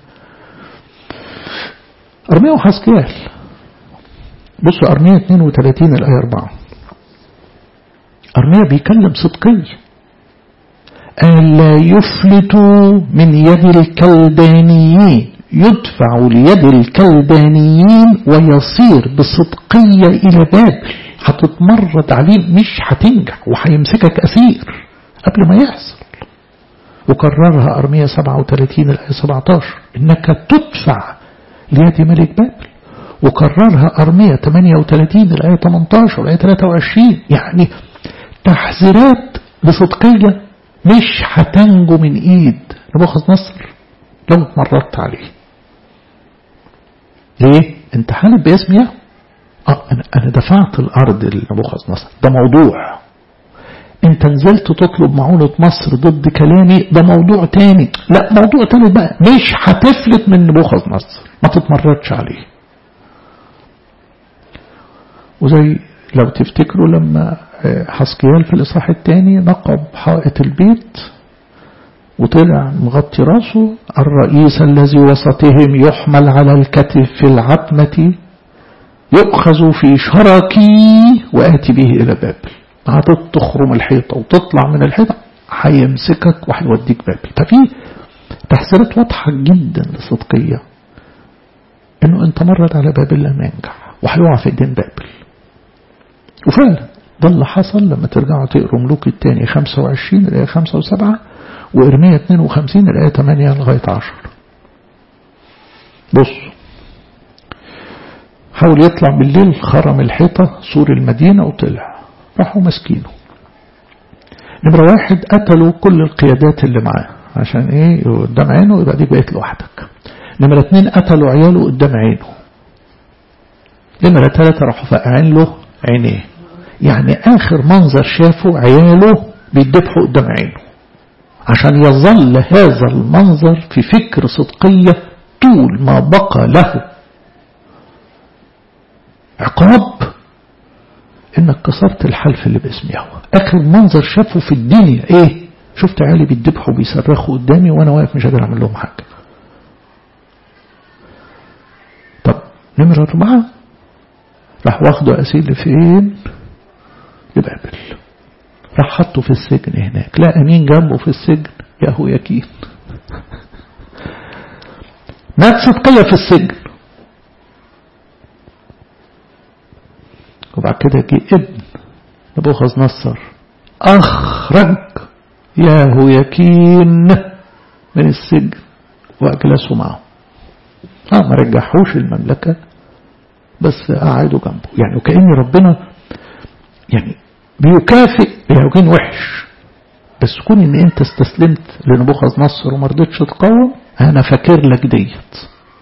أرمية وحسكيال بصوا أرمية 32 الآية 4 أرمية بيكلم صدقية ألا يفلتوا من يد الكلدانيين يدفع ليد الكلدانيين ويصير بصدقية إلى بابل هتتمرد عليه مش هتنجح وهيمسكك أسير قبل ما يحصل وكررها أرمية 37 الآية 17 إنك تدفع ليد ملك بابل وكررها أرمية 38 الآية 18 والآية 23 يعني تحذيرات بصدقية مش هتنجو من إيد نبوخذ نصر لو اتمردت عليه ليه؟ انت حالب باسم يهو اه انا, أنا دفعت الارض لنبوخذ نصر ده موضوع انت نزلت تطلب معونة مصر ضد كلامي ده موضوع تاني لا موضوع تاني بقى مش هتفلت من نبوخذ نصر ما تتمردش عليه وزي لو تفتكروا لما حسكيال في الإصحاح الثاني نقب حائط البيت وطلع مغطي راسه الرئيس الذي وسطهم يحمل على الكتف في العتمة يؤخذ في شركي وآتي به إلى بابل هتخرم الحيطة وتطلع من الحيطة هيمسكك وهيوديك بابل ففي تحذيرات واضحة جدا للصدقية انه انت مرت على بابل لم ينجح وهيقع في ايدين بابل وفعلا ده اللي حصل لما ترجعوا تقروا ملوك الثاني 25 الآية 5 و7 وإرمية 52 الآية 8 لغاية 10 بص حاول يطلع بالليل خرم الحيطة سور المدينة وطلع راحوا مسكينه نمرة واحد قتلوا كل القيادات اللي معاه عشان ايه قدام عينه يبقى دي بقيت لوحدك نمرة اتنين قتلوا عياله قدام عينه نمرة ثلاثة راحوا فاقعين له عينيه يعني آخر منظر شافه عياله بيدبحوا قدام عينه عشان يظل هذا المنظر في فكر صدقية طول ما بقى له عقاب انك كسرت الحلف اللي باسم يهوه اخر منظر شافه في الدنيا ايه شفت عيالي بيدبحوا بيصرخوا قدامي وانا واقف مش قادر اعمل لهم حاجه طب نمرة أربعة راح واخده أسير فين لبابل راح حطه في السجن هناك لا مين جنبه في السجن ياهو يكين مات صدقية في السجن وبعد كده جه ابن نبوخذ نصر أخرج ياهو يكين من السجن وأجلسوا معه اه ما رجحوش المملكة بس قعدوا جنبه يعني وكأن ربنا يعني بيكافئ يهوكين وحش بس كون ان انت استسلمت لنبوخذ نصر وما رضيتش تقاوم انا فاكر لك ديت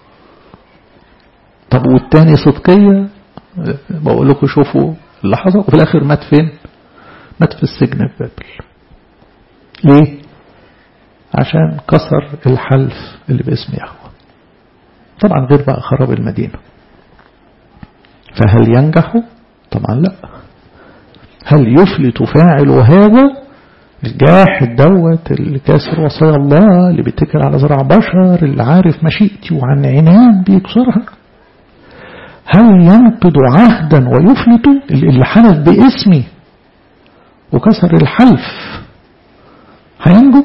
طب والتاني صدقية بقول لكم شوفوا اللي حصل وفي الاخر مات فين مات في السجن في بابل ليه عشان كسر الحلف اللي باسم يهوه طبعا غير بقى خراب المدينة فهل ينجح طبعا لا هل يفلت فاعل هذا الجاحد دوت اللي كاسر وصايا الله اللي بيتكل على زرع بشر اللي عارف مشيئتي وعن عنان بيكسرها هل ينقض عهدا ويفلت اللي حلف باسمي وكسر الحلف هينجو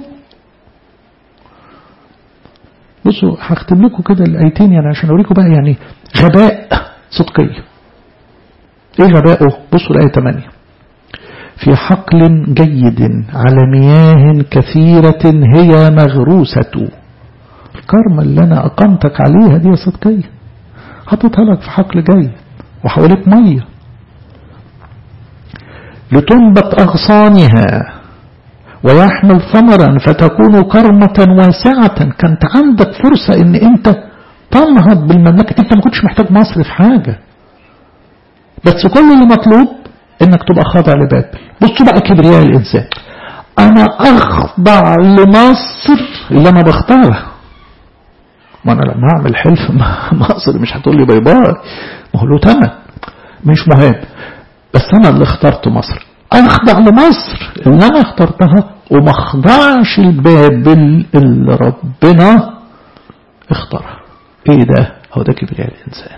بصوا هختم لكم كده الايتين يعني عشان اوريكم بقى يعني غباء صدقيه ايه غباؤه بصوا الايه 8 في حقل جيد على مياه كثيرة هي مغروسة الكرمة اللي أنا أقمتك عليها دي صدقية حطيتها لك في حقل جيد وحواليك مية لتنبت أغصانها ويحمل ثمرا فتكون كرمة واسعة كانت عندك فرصة ان انت تنهض بالمملكة انت ما كنتش محتاج مصر في حاجة بس كل اللي مطلوب انك تبقى خاضع لبابل بصوا بقى كبرياء الانسان انا اخضع لمصر اللي انا بختارها ما انا لما اعمل حلف مع مصر مش هتقول لي باي باي ما هو له ثمن مش مهم بس انا اللي اخترت مصر اخضع لمصر اللي انا اخترتها وما اخضعش البابل اللي ربنا اختارها ايه ده هو ده كبرياء الانسان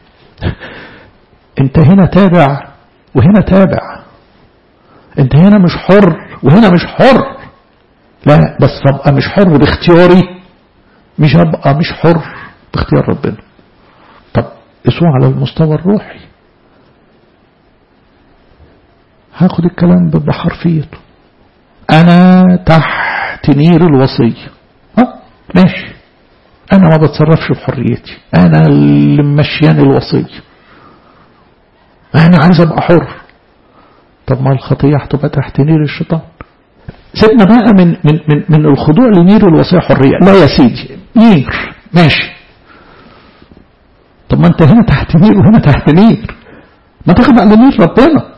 انت هنا تابع وهنا تابع انت هنا مش حر وهنا مش حر لا بس ابقى مش حر باختياري مش هبقى مش حر باختيار ربنا طب اسوع على المستوى الروحي هاخد الكلام بحرفيته انا تحت نير الوصية ها ماشي انا ما بتصرفش بحريتي انا اللي ممشياني الوصية انا عايز ابقى حر طب ما الخطية هتبقى تحت نير الشيطان سيبنا بقى من من من من الخضوع لنير الوصية حرية لا يا سيدي نير ماشي طب ما انت هنا تحت نير وهنا تحت نير ما تخضع لنير ربنا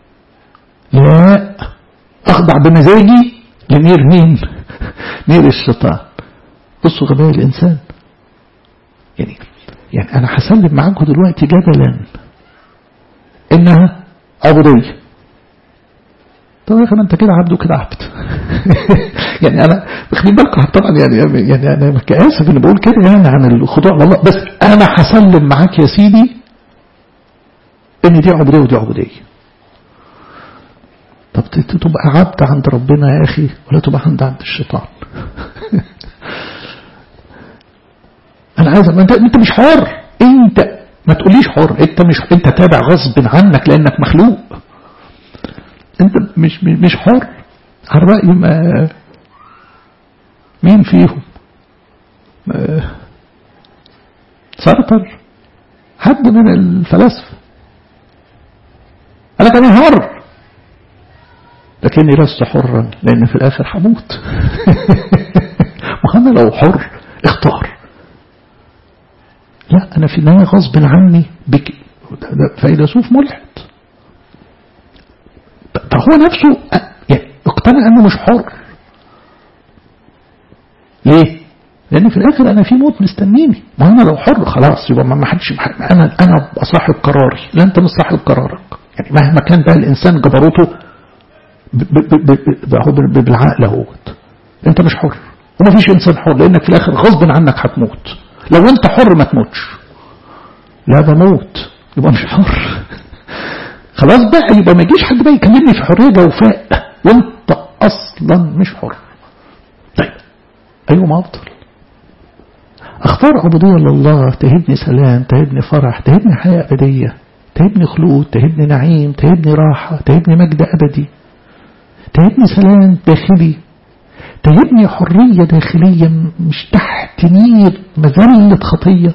لا اخضع بمزاجي لنير مين نير الشيطان بصوا غباء الانسان يعني يعني انا هسلم معاكم دلوقتي جدلا انها عبوديه طب يا اخي انت كده عبد وكده عبد يعني انا واخدين بالكم طبعا يعني يعني انا اسف اني بقول كده يعني عن الخضوع لله بس انا هسلم معاك يا سيدي ان دي عبوديه ودي عبوديه طب تبقى عبد عند ربنا يا اخي ولا تبقى عند عند الشيطان انا عايز انت انت مش حر انت ما تقوليش حر انت مش انت تابع غصب عنك لانك مخلوق انت مش مش حر على رأي ما مين فيهم سارتر حد من الفلاسفة قال لك انا حر لكني لست حرا لان في الاخر هموت وانا لو حر اختار لا انا في النهايه غصب عني بك فيلسوف ملحد فهو نفسه يعني اقتنع انه مش حر ليه لان في الاخر انا في موت مستنيني ما انا لو حر خلاص يبقى ما حدش انا انا ابقى صاحب قراري لا انت مش صاحب قرارك يعني مهما كان بقى الانسان جبروته بالعقل اهوت انت مش حر وما فيش انسان حر لانك في الاخر غصب عنك هتموت لو انت حر ما تموتش لا بموت يبقى مش حر خلاص بقى يبقى ما يجيش حد بقى يكلمني في حريه جوفاء وانت اصلا مش حر طيب ايوه ما افضل اختار عبودية لله تهبني سلام تهبني فرح تهبني حياة أبدية تهبني خلود تهبني نعيم تهبني راحة تهبني مجد أبدي تهبني سلام داخلي تهبني حرية داخلية مش تحت نير مذلة خطية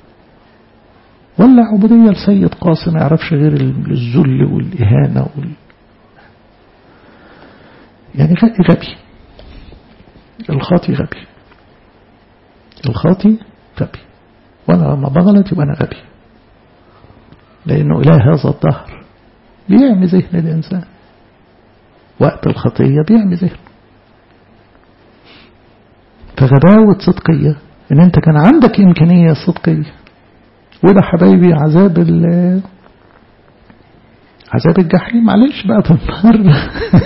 ولا عبودية لسيد قاسم ما يعرفش غير الذل والإهانة وال... يعني غبي الخاطي غبي الخاطي غبي وانا لما بغلط يبقى انا غبي لانه اله هذا الدهر بيعمي ذهن الانسان وقت الخطيه بيعمي ذهنه فغباوة صدقية ان انت كان عندك امكانية صدقية وده حبايبي عذاب ال عذاب الجحيم معلش بقى النهار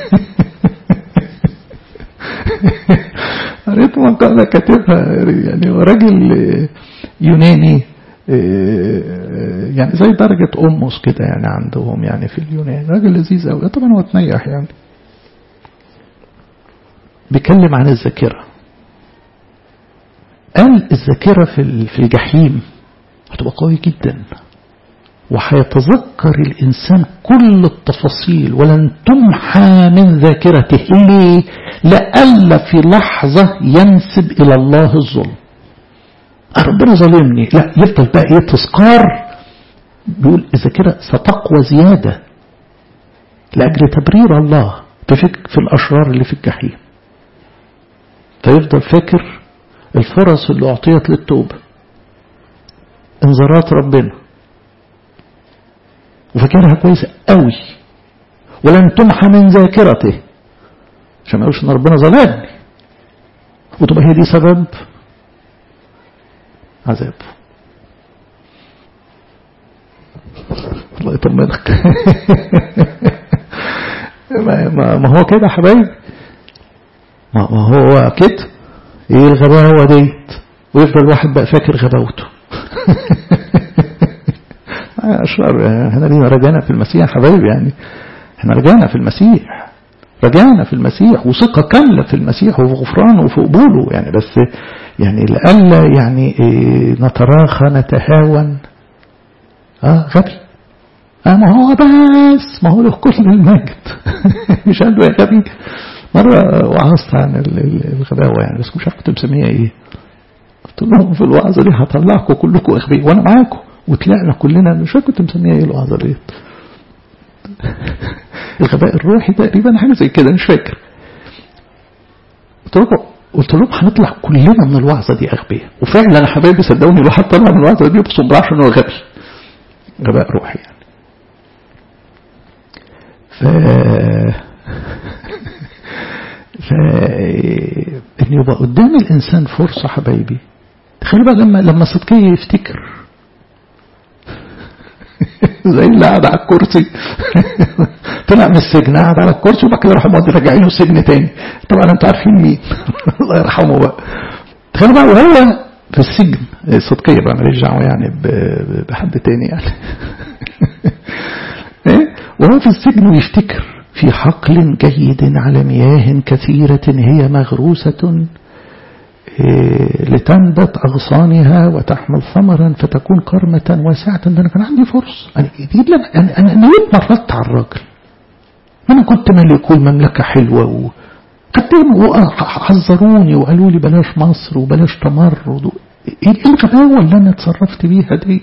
قريت مقالة كاتبها يعني راجل يوناني يعني زي درجة أمس كده يعني عندهم يعني في اليونان راجل لذيذ قوي طبعا هو تنيح يعني بيتكلم عن الذاكرة قال الذاكرة في الجحيم هتبقى قوي جدا وهيتذكر الإنسان كل التفاصيل ولن تمحى من ذاكرته ليه؟ لألا في لحظة ينسب إلى الله الظلم ربنا ظلمني لا يفضل بقى ايه تذكار بيقول الذاكرة ستقوى زيادة لأجل تبرير الله في, فك في الأشرار اللي في الجحيم فيفضل فاكر الفرص اللي أعطيت للتوبة انذارات ربنا وفاكرها كويس قوي ولن تمحى من ذاكرته عشان ما يقولش ان ربنا ظلمني وتبقى هي دي سبب عذابه الله يطمنك ما هو كده يا حبايبي ما هو كده ايه الغباوه ديت ويفضل الواحد بقى فاكر غباوته اشرار احنا لينا رجعنا في المسيح يا حبايبي يعني احنا رجعنا في المسيح رجعنا في المسيح وثقة كاملة في المسيح وفي غفرانه وفي قبوله يعني بس يعني لألا يعني ايه نتراخى نتهاون اه غبي اه ما هو بس ما هو له كل المجد مش قال له يا غبي مرة وعظت عن الغباوة يعني بس مش عارف كنت مسميها ايه قلت لهم في الوعظة دي هطلعكم كلكم اغبياء وانا معاكم وطلعنا كلنا مش فاكر كنت مسميها ايه الوعظة دي الغباء الروحي تقريبا حاجة زي كده مش فاكر قلت لكم قلت لهم هنطلع كلنا من الوعظة دي أغبياء وفعلا يا حبايبي صدقوني الواحد طلع من الوعظة دي بصم عشان هو غبي غباء روحي يعني ف ف ان يبقى قدام الانسان فرصه حبايبي تخيل بقى لما لما صدقيه يفتكر زي اللي قاعد على الكرسي طلع من السجن قاعد على الكرسي وبعد كده راحوا مودي راجعينه السجن تاني طبعا انتوا عارفين مين الله يرحمه بقى تخيل بقى وهو في السجن صدقيه بقى ماليش دعوه يعني بحد تاني يعني وهو في السجن ويفتكر في حقل جيد على مياه كثيرة هي مغروسة لتنبت أغصانها وتحمل ثمرا فتكون كرمة واسعة ده أنا كان عندي فرصة أنا أنا أنا نويت مرات على الراجل أنا كنت ملك والمملكة حلوة و... حذروني وقالوا لي بلاش مصر وبلاش تمرد ايه الغباوة اللي انا اتصرفت بيها ديت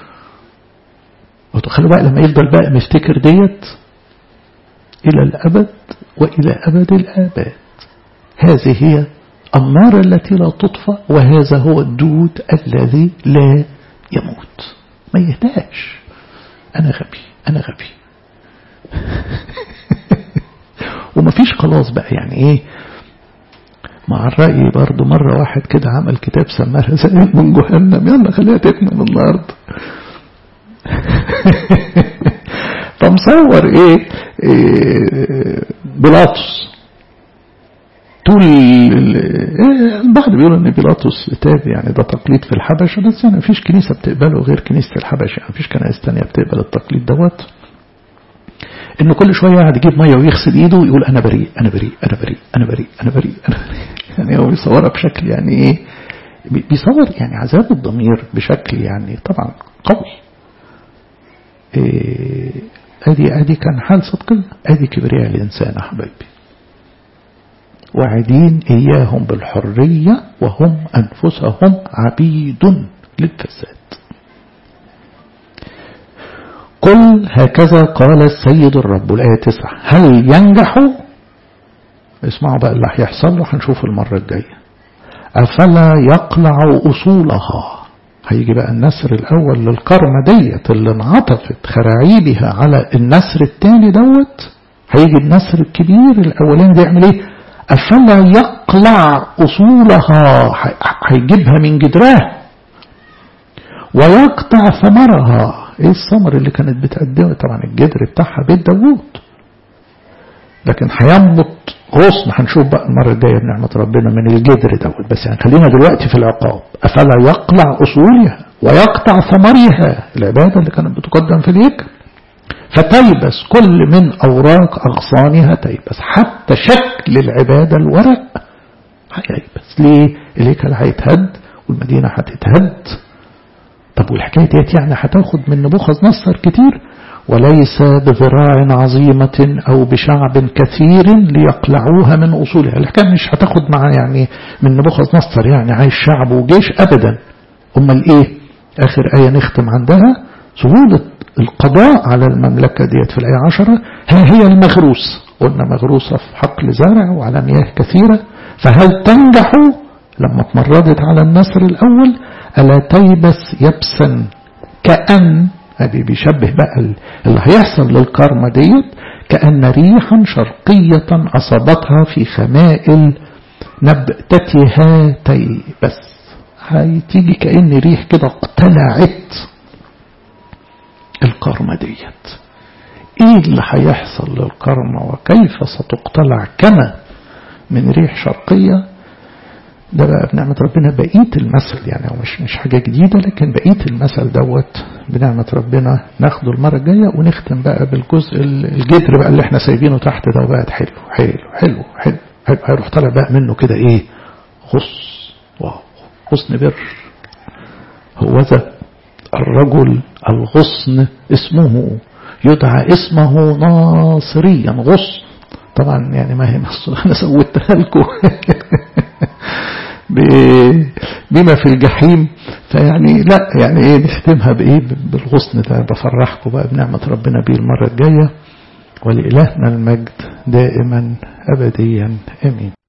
وتخلوا بقى لما يفضل بقى مفتكر ديت إلى الأبد وإلى أبد الآباد هذه هي النار التي لا تطفأ وهذا هو الدود الذي لا يموت ما يهداش أنا غبي أنا غبي ومفيش خلاص بقى يعني إيه مع الرأي برضو مرة واحد كده عمل كتاب سماه رسائل من جهنم يلا خليها تكمل النهارده فمصور ايه, إيه بيلاطس طول إيه البعض بيقول ان بيلاطس تاب يعني ده تقليد في الحبشة بس يعني مفيش كنيسة بتقبله غير كنيسة الحبشة يعني مفيش كنائس تانية بتقبل التقليد دوت انه كل شوية قاعد يجيب مية ويغسل ايده ويقول انا بريء انا بريء انا بريء انا بريء انا بريء انا بريء يعني هو بيصورها بشكل يعني ايه بيصور يعني عذاب الضمير بشكل يعني طبعا قوي إيه ادي ادي كان حال صدقنا ادي كبرياء الانسان يا حبايبي وعدين اياهم بالحريه وهم انفسهم عبيد للفساد قل هكذا قال السيد الرب الآية 9 هل ينجحوا اسمعوا بقى اللي هيحصل له هنشوف المرة الجاية أفلا يقلع أصولها هيجي بقى النسر الأول للكرمة ديت اللي انعطفت خراعيبها على النسر الثاني دوت هيجي النسر الكبير الأولاني ده يعمل ايه أفلا يقلع أصولها هيجيبها من جدرها ويقطع ثمرها ايه الثمر اللي كانت بتقدمه طبعا الجدر بتاعها بيت داوود لكن هينبت غصن هنشوف بقى المرة الجاية بنعمة ربنا من الجدر دوت بس يعني خلينا دلوقتي في العقاب أفلا يقلع أصولها ويقطع ثمرها العبادة اللي كانت بتقدم في الهيكل فتيبس كل من أوراق أغصانها تيبس حتى شكل العبادة الورق هييبس ليه؟ الهيكل هيتهد والمدينة هتتهد طب والحكاية ديت يعني هتاخد من نبوخذ نصر كتير وليس بذراع عظيمة أو بشعب كثير ليقلعوها من أصولها الحكاية مش هتاخد مع يعني من نبوخذ نصر يعني عايش شعب وجيش أبدا أمال إيه آخر آية نختم عندها سهولة القضاء على المملكة ديت في الآية عشرة ها هي المغروس قلنا مغروسة في حقل زرع وعلى مياه كثيرة فهل تنجح لما اتمردت على النسر الأول ألا تيبس يبسا كأن هذه بيشبه بقى اللي هيحصل للكرمة ديت كأن ريحا شرقية أصابتها في خمائل نبتتها تيبس هتيجي كأن ريح كده اقتلعت الكرمة ديت ايه اللي هيحصل للكرمة وكيف ستقتلع كما من ريح شرقية ده بقى بنعمة ربنا بقية المثل يعني هو مش مش حاجة جديدة لكن بقية المثل دوت بنعمة ربنا ناخده المرة الجاية ونختم بقى بالجزء الجدر بقى اللي احنا سايبينه تحت ده بقى حلو حلو حلو حلو حلو هيروح طالع بقى منه كده ايه غص واو غصن بر هو ذا الرجل الغصن اسمه يدعى اسمه ناصريا غصن طبعا يعني ما هي انا سويتها لكم بما في الجحيم فيعني لا يعني ايه نختمها بايه بالغصن ده بفرحكم بقى بنعمة ربنا بيه المرة الجاية ولإلهنا المجد دائما أبديا أمين